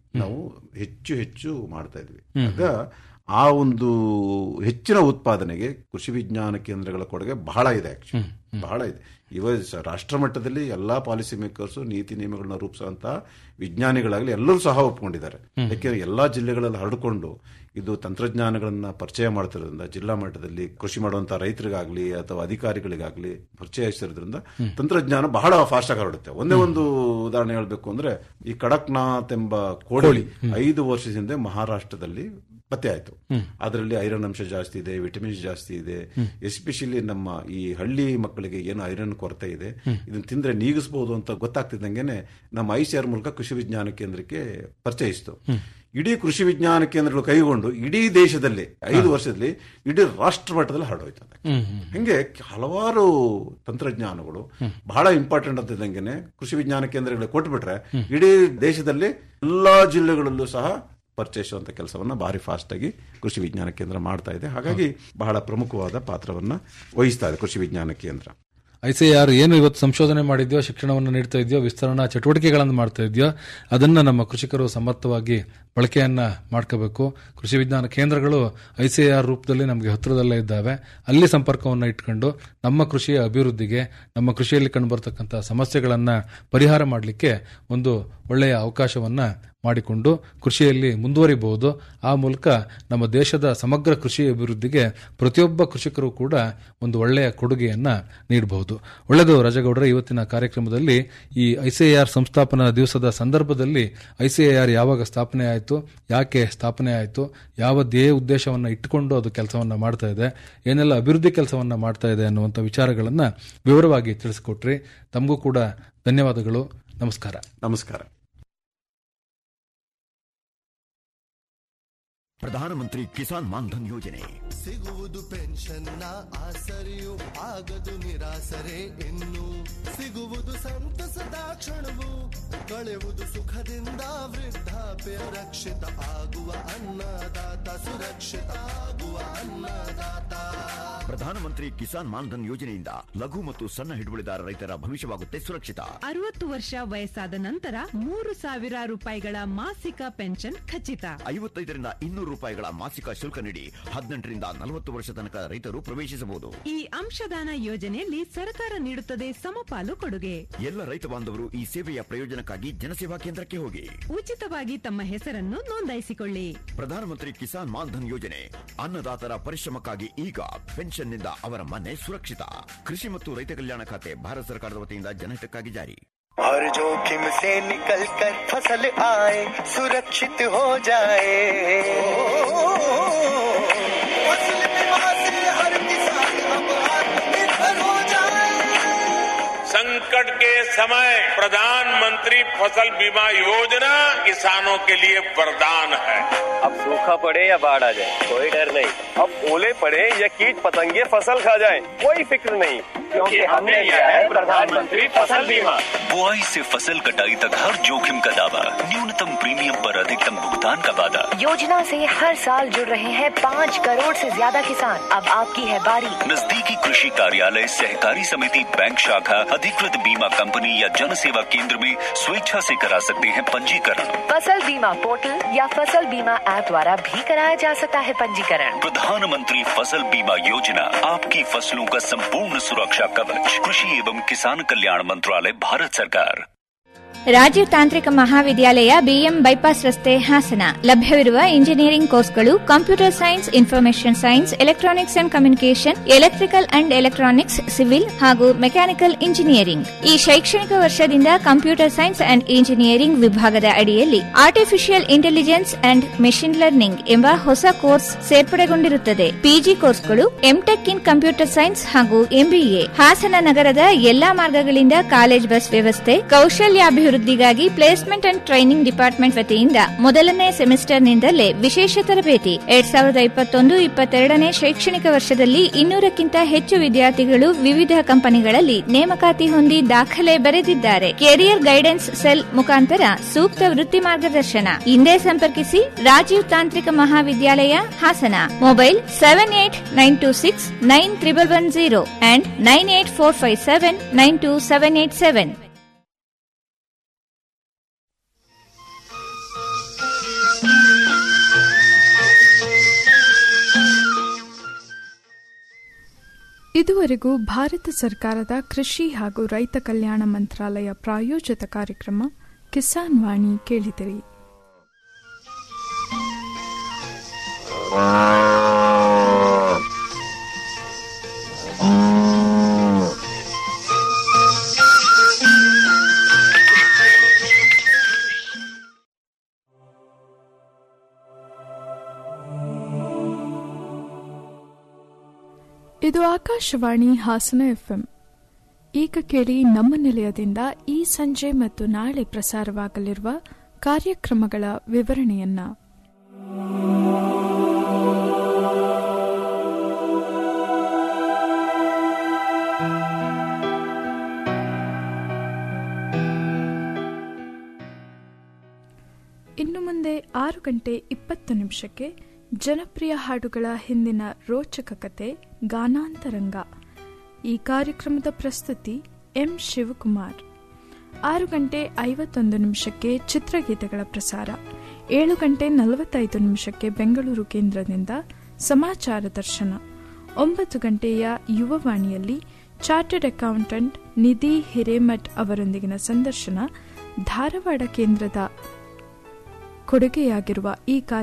ನಾವು ಹೆಚ್ಚು ಹೆಚ್ಚು ಮಾಡ್ತಾ ಇದ್ವಿ ಆಗ ಆ ಒಂದು ಹೆಚ್ಚಿನ ಉತ್ಪಾದನೆಗೆ ಕೃಷಿ ವಿಜ್ಞಾನ ಕೇಂದ್ರಗಳ ಕೊಡುಗೆ ಬಹಳ ಇದೆ ಆಕ್ಚುಲಿ ಬಹಳ ಇದೆ ಇವ ಸ- ರಾಷ್ಟ್ರ ಮಟ್ಟದಲ್ಲಿ ಎಲ್ಲಾ ಪಾಲಿಸಿ ಮೇಕರ್ಸ್ ನೀತಿ ನಿಯಮಗಳನ್ನ ರೂಪಿಸುವಂತಹ ವಿಜ್ಞಾನಿಗಳಾಗಲಿ ಎಲ್ಲರೂ ಸಹ ಒಪ್ಕೊಂಡಿದ್ದಾರೆ ಯಾಕೆಂದ್ರೆ ಎಲ್ಲಾ ಜಿಲ್ಲೆಗಳಲ್ಲಿ ಹರಡಿಕೊಂಡು ಇದು ತಂತ್ರಜ್ಞಾನಗಳನ್ನ ಪರಿಚಯ ಮಾಡ್ತಿರೋದ್ರಿಂದ ಜಿಲ್ಲಾ ಮಟ್ಟದಲ್ಲಿ ಕೃಷಿ ಮಾಡುವಂತ ರೈತರಿಗಾಗ್ಲಿ ಅಥವಾ ಅಧಿಕಾರಿಗಳಿಗಾಗ್ಲಿ ಪರಿಚಯಿಸಿರೋದ್ರಿಂದ ತಂತ್ರಜ್ಞಾನ ಬಹಳ ಫಾಸ್ಟ್ ಆಗಿ ಹರಡುತ್ತೆ ಒಂದೇ ಒಂದು ಉದಾಹರಣೆ ಹೇಳ್ಬೇಕು ಅಂದ್ರೆ ಈ ಕಡಕ್ನಾಥ್ ಎಂಬ ಕೋಳಿ ಐದು ವರ್ಷದ ಹಿಂದೆ ಮಹಾರಾಷ್ಟ್ರದಲ್ಲಿ ಪತ್ತೆ ಆಯ್ತು ಅದರಲ್ಲಿ ಐರನ್ ಅಂಶ ಜಾಸ್ತಿ ಇದೆ ವಿಟಮಿನ್ಸ್ ಜಾಸ್ತಿ ಇದೆ ಎಸ್ಪೆಷಲಿ ನಮ್ಮ ಈ ಹಳ್ಳಿ ಮಕ್ಕಳಿಗೆ ಏನು ಐರನ್ ಕೊರತೆ ಇದೆ ಇದನ್ನ ತಿಂದ್ರೆ ನೀಗಿಸಬಹುದು ಅಂತ ಗೊತ್ತಾಗ್ತಿದ್ದಂಗೆನೆ ನಮ್ಮ ಐ ಸಿ ಆರ್ ಮೂಲಕ ಕೃಷಿ ವಿಜ್ಞಾನ ಕೇಂದ್ರಕ್ಕೆ ಪರಿಚಯಿಸಿತು ಇಡೀ ಕೃಷಿ ವಿಜ್ಞಾನ ಕೇಂದ್ರಗಳು ಕೈಗೊಂಡು ಇಡೀ ದೇಶದಲ್ಲಿ ಐದು ವರ್ಷದಲ್ಲಿ ಇಡೀ ರಾಷ್ಟ್ರ ಮಟ್ಟದಲ್ಲಿ ಹರಡೋಯ್ತು ಅದು. ಹಂಗೆ ಹಲವಾರು ತಂತ್ರಜ್ಞಾನಗಳು ಬಹಳ ಇಂಪಾರ್ಟೆಂಟ್ ಅಂತ ಇದ್ದಂಗೆನೆ ಕೃಷಿ ವಿಜ್ಞಾನ ಕೇಂದ್ರಗಳಿಗೆ ಕೊಟ್ಬಿಟ್ರೆ ಇಡೀ ದೇಶದಲ್ಲಿ ಎಲ್ಲಾ ಜಿಲ್ಲೆಗಳಲ್ಲೂ ಸಹ ಪರಿಚಯಿಸುವಂತ ಕೆಲಸವನ್ನ ಭಾರಿ ಫಾಸ್ಟ್ ಆಗಿ ಕೃಷಿ ವಿಜ್ಞಾನ ಕೇಂದ್ರ ಮಾಡ್ತಾ ಇದೆ ಹಾಗಾಗಿ ಬಹಳ ಪ್ರಮುಖವಾದ ಪಾತ್ರವನ್ನ ವಹಿಸ್ತಾ ಇದೆ ಕೃಷಿ ವಿಜ್ಞಾನ ಕೇಂದ್ರ ಐಸಿಆರ್ ಏನು ಇವತ್ತು ಸಂಶೋಧನೆ ಮಾಡಿದ್ಯೋ ಶಿಕ್ಷಣವನ್ನು ನೀಡ್ತಾ ಇದೆಯೋ ವಿಸ್ತರಣಾ ಚಟುವಟಿಕೆಗಳನ್ನು ಮಾಡ್ತಾ ಇದೆಯೋ ಅದನ್ನ ನಮ್ಮ ಕೃಷಿಕರು ಸಮರ್ಥವಾಗಿ ಬಳಕೆಯನ್ನ ಮಾಡ್ಕೋಬೇಕು ಕೃಷಿ ವಿಜ್ಞಾನ ಕೇಂದ್ರಗಳು ಐಸಿಆರ್ ರೂಪದಲ್ಲಿ ನಮಗೆ ಹತ್ತಿರದಲ್ಲೇ ಇದ್ದಾವೆ ಅಲ್ಲಿ ಸಂಪರ್ಕವನ್ನು ಇಟ್ಕೊಂಡು ನಮ್ಮ ಕೃಷಿಯ ಅಭಿವೃದ್ಧಿಗೆ ನಮ್ಮ ಕೃಷಿಯಲ್ಲಿ ಕಂಡುಬರ್ತಕ್ಕಂಥ ಸಮಸ್ಯೆಗಳನ್ನ ಪರಿಹಾರ ಮಾಡಲಿಕ್ಕೆ ಒಂದು ಒಳ್ಳೆಯ ಅವಕಾಶವನ್ನ ಮಾಡಿಕೊಂಡು ಕೃಷಿಯಲ್ಲಿ ಮುಂದುವರಿಬಹುದು ಆ ಮೂಲಕ ನಮ್ಮ ದೇಶದ ಸಮಗ್ರ ಕೃಷಿ ಅಭಿವೃದ್ಧಿಗೆ ಪ್ರತಿಯೊಬ್ಬ ಕೃಷಿಕರು ಕೂಡ ಒಂದು ಒಳ್ಳೆಯ ಕೊಡುಗೆಯನ್ನ ನೀಡಬಹುದು ಒಳ್ಳೆಯದು ರಾಜಗೌಡರ ಇವತ್ತಿನ ಕಾರ್ಯಕ್ರಮದಲ್ಲಿ ಈ ಐಸಿಐಆರ್ ಸಂಸ್ಥಾಪನಾ ದಿವಸದ ಸಂದರ್ಭದಲ್ಲಿ ಐಸಿಐಆರ್ ಯಾವಾಗ ಸ್ಥಾಪನೆ ಆಯಿತು ಯಾಕೆ ಸ್ಥಾಪನೆ ಆಯಿತು ಯಾವ ಧ್ಯೇಯ ಉದ್ದೇಶವನ್ನು ಇಟ್ಟುಕೊಂಡು ಅದು ಕೆಲಸವನ್ನ ಮಾಡ್ತಾ ಇದೆ ಏನೆಲ್ಲ ಅಭಿವೃದ್ಧಿ ಕೆಲಸವನ್ನ ಮಾಡ್ತಾ ಇದೆ ಅನ್ನುವಂಥ ವಿಚಾರಗಳನ್ನ ವಿವರವಾಗಿ ತಿಳಿಸಿಕೊಟ್ರಿ ತಮಗೂ ಕೂಡ ಧನ್ಯವಾದಗಳು ನಮಸ್ಕಾರ ನಮಸ್ಕಾರ ಪ್ರಧಾನಮಂತ್ರಿ ಕಿಸಾನ್ ಮಾನ್ಧನ್ ಯೋಜನೆ ಸಿಗುವುದು ಪೆನ್ಷನ್ನ ಆಸರೆಯು ಆಗದು ನಿರಾಸರೆ ಇನ್ನು ಸಿಗುವುದು ಸಂತಸದ ಕ್ಷಣವು ಕಳೆಯುವುದು ಸುಖದಿಂದ ವೃದ್ಧಾಪ್ಯ ರಕ್ಷಿತ ಆಗುವ ಅನ್ನದಾತ ಸುರಕ್ಷಿತ ಆಗುವ ಅನ್ನದಾತ ಪ್ರಧಾನಮಂತ್ರಿ ಕಿಸಾನ್ ಮಾನ್ಧನ್ ಯೋಜನೆಯಿಂದ ಲಘು ಮತ್ತು ಸಣ್ಣ ಹಿಡುವಳಿದಾರ ರೈತರ ಭವಿಷ್ಯವಾಗುತ್ತೆ ಸುರಕ್ಷಿತ ಅರವತ್ತು ವರ್ಷ ವಯಸ್ಸಾದ ನಂತರ ಮೂರು ಸಾವಿರ ರೂಪಾಯಿಗಳ ಮಾಸಿಕ ಪೆನ್ಷನ್ ಖಚಿತ ಐವತ್ತೈದರಿಂದ ಇನ್ನೂರು ರೂಪಾಯಿಗಳ ಮಾಸಿಕ ಶುಲ್ಕ ನೀಡಿ ಹದಿನೆಂಟರಿಂದ ನಲವತ್ತು ವರ್ಷ ತನಕ ರೈತರು ಪ್ರವೇಶಿಸಬಹುದು ಈ ಅಂಶದಾನ ಯೋಜನೆಯಲ್ಲಿ ಸರ್ಕಾರ ನೀಡುತ್ತದೆ ಸಮಪಾಲು ಕೊಡುಗೆ ಎಲ್ಲ ರೈತ ಬಾಂಧವರು ಈ ಸೇವೆಯ ಪ್ರಯೋಜನಕ್ಕಾಗಿ ಜನಸೇವಾ ಕೇಂದ್ರಕ್ಕೆ ಹೋಗಿ ಉಚಿತವಾಗಿ ತಮ್ಮ ಹೆಸರನ್ನು ನೋಂದಾಯಿಸಿಕೊಳ್ಳಿ ಪ್ರಧಾನಮಂತ್ರಿ ಕಿಸಾನ್ ಮಾನ್ಧನ್ ಯೋಜನೆ ಅನ್ನದಾತರ ಪರಿಶ್ರಮಕ್ಕಾಗಿ ಈಗ ಪೆನ್ಷನ್ನಿಂದ ಅವರ ಮನೆ ಸುರಕ್ಷಿತ ಕೃಷಿ ಮತ್ತು ರೈತ ಕಲ್ಯಾಣ ಖಾತೆ ಭಾರತ ಸರ್ಕಾರದ ವತಿಯಿಂದ ಜನಹಿತಕ್ಕಾಗಿ ಜಾರಿ हर जोखिम से निकल कर फसल आए सुरक्षित हो जाए फसल बीमा से हर किसान अब आत्मनिर्भर हो जाए संकट के समय प्रधानमंत्री फसल बीमा योजना किसानों के लिए वरदान है अब सूखा पड़े या बाढ़ आ जाए कोई डर नहीं अब ओले पड़े या कीट पतंगे फसल खा जाए कोई फिक्र नहीं क्योंकि हमने लिया है प्रधानमंत्री फसल बीमा बुआई से फसल कटाई तक हर जोखिम का दावा न्यूनतम प्रीमियम पर अधिकतम भुगतान का वादा योजना से हर साल जुड़ रहे हैं पाँच करोड़ से ज्यादा किसान अब आपकी है बारी नजदीकी कृषि कार्यालय सहकारी समिति बैंक शाखा अधिकृत बीमा कंपनी या जन सेवा केंद्र में स्वेच्छा से करा सकते हैं पंजीकरण फसल बीमा पोर्टल या फसल बीमा ऐप द्वारा भी कराया जा सकता है पंजीकरण प्रधानमंत्री फसल बीमा योजना आपकी फसलों का संपूर्ण सुरक्षा कवच कृषि एवं किसान कल्याण मंत्रालय भारत सरकार ರಾಜೀವ್ ತಾಂತ್ರಿಕ ಮಹಾವಿದ್ಯಾಲಯ ಬಿಎಂ ಬೈಪಾಸ್ ರಸ್ತೆ ಹಾಸನ ಲಭ್ಯವಿರುವ ಇಂಜಿನಿಯರಿಂಗ್ ಕೋರ್ಸ್ಗಳು computer science information science electronics and communication electrical and electronics civil ಹಾಗೂ ಮೆಕ್ಯಾನಿಕಲ್ ಇಂಜಿನಿಯರಿಂಗ್ ಈ ಶೈಕ್ಷಣಿಕ ವರ್ಷದಿಂದ ಕಂಪ್ಯೂಟರ್ ಸೈನ್ಸ್ ಅಂಡ್ ಇಂಜಿನಿಯರಿಂಗ್ ವಿಭಾಗದ ಅಡಿಯಲ್ಲಿ artificial intelligence and machine learning ಎಂಬ ಹೊಸ ಕೋರ್ಸ್ ಸೇರ್ಪಡೆಗೊಂಡಿರುತ್ತದೆ ಪಿಜಿ ಕೋರ್ಸ್ಗಳು ಎಂಟೆಕ್ ಇನ್ ಕಂಪ್ಯೂಟರ್ ಸೈನ್ಸ್ ಹಾಗೂ ಎಂಬಿಎ ಹಾಸನ ನಗರದ ಎಲ್ಲಾ ಮಾರ್ಗಗಳಿಂದ ಕಾಲೇಜ್ ಬಸ್ ವ್ಯವಸ್ಥೆ ಕೌಶಲ್ಯಾಭಿವೃದ್ಧಿಗಾಗಿ ಪ್ಲೇಸ್ಮೆಂಟ್ ಅಂಡ್ ಟ್ರೈನಿಂಗ್ ಡಿಪಾರ್ಟ್ಮೆಂಟ್ ವತಿಯಿಂದ ಮೊದಲನೇ ಸೆಮಿಸ್ಟರ್ನಿಂದಲೇ ವಿಶೇಷ ತರಬೇತಿ ಎರಡ್ ಸಾವಿರದ ಇಪ್ಪತ್ತೊಂದು ಇಪ್ಪತ್ತೆರಡನೇ ಶೈಕ್ಷಣಿಕ ವರ್ಷದಲ್ಲಿ ಇನ್ನೂರಕ್ಕಿಂತ ಹೆಚ್ಚು ವಿದ್ಯಾರ್ಥಿಗಳು ವಿವಿಧ ಕಂಪನಿಗಳಲ್ಲಿ ನೇಮಕಾತಿ ಹೊಂದಿ ದಾಖಲೆ ಬರೆದಿದ್ದಾರೆ ಕೆರಿಯರ್ ಗೈಡೆನ್ಸ್ ಸೆಲ್ ಮುಖಾಂತರ ಸೂಕ್ತ ವೃತ್ತಿ ಮಾರ್ಗದರ್ಶನ ಹಿಂದೆ ಸಂಪರ್ಕಿಸಿ ರಾಜೀವ್ ತಾಂತ್ರಿಕ ಮಹಾವಿದ್ಯಾಲಯ Hassan mobile seven eight nine two six nine triple one zero and nine eight four five seven nine two seven eight seven ಇದುವರೆಗೂ ಭಾರತ ಸರ್ಕಾರದ ಕೃಷಿ ಹಾಗೂ ರೈತ ಕಲ್ಯಾಣ ಮಂತ್ರಾಲಯ ಪ್ರಾಯೋಜಿತ ಕಾರ್ಯಕ್ರಮ ಕಿಸಾನ್ ವಾಣಿ ಕೇಳಿದಿರಿ ಇದು ಆಕಾಶವಾಣಿ ಹಾಸನ ಎಫ್ಎಂ ಈಗ ಕೇಳಿ ನಮ್ಮ ನಿಲಯದಿಂದ ಈ ಸಂಜೆ ಮತ್ತು ನಾಳೆ ಪ್ರಸಾರವಾಗಲಿರುವ ಕಾರ್ಯಕ್ರಮಗಳ ವಿವರಣೆಯನ್ನ ಇನ್ನು ಮುಂದೆ ಆರು ಗಂಟೆ ಇಪ್ಪತ್ತು ನಿಮಿಷಕ್ಕೆ ಜನಪ್ರಿಯ ಹಾಡುಗಳ ಹಿಂದಿನ ರೋಚಕ ಕತೆ ಗಾನಾಂತರಂಗ ಈ ಕಾರ್ಯಕ್ರಮದ ಪ್ರಸ್ತುತಿ ಎಂ ಶಿವಕುಮಾರ್ ಆರು ಗಂಟೆ ಐವತ್ತೊಂದು ನಿಮಿಷಕ್ಕೆ ಚಿತ್ರಗೀತೆಗಳ ಪ್ರಸಾರ ಏಳು ಗಂಟೆ ನಲವತ್ತೈದು ನಿಮಿಷಕ್ಕೆ ಬೆಂಗಳೂರು ಕೇಂದ್ರದಿಂದ ಸಮಾಚಾರ ದರ್ಶನ ಒಂಬತ್ತು ಗಂಟೆಯ ಯುವವಾಣಿಯಲ್ಲಿ ಚಾರ್ಟರ್ಡ್ ಅಕೌಂಟೆಂಟ್ ನಿಧಿ ಹಿರೇಮಠ್ ಅವರೊಂದಿಗಿನ ಸಂದರ್ಶನ ಧಾರವಾಡ ಕೇಂದ್ರದ ಕೊಡುಗೆಯಾಗಿರುವ ಈ ಕಾರ್ಯ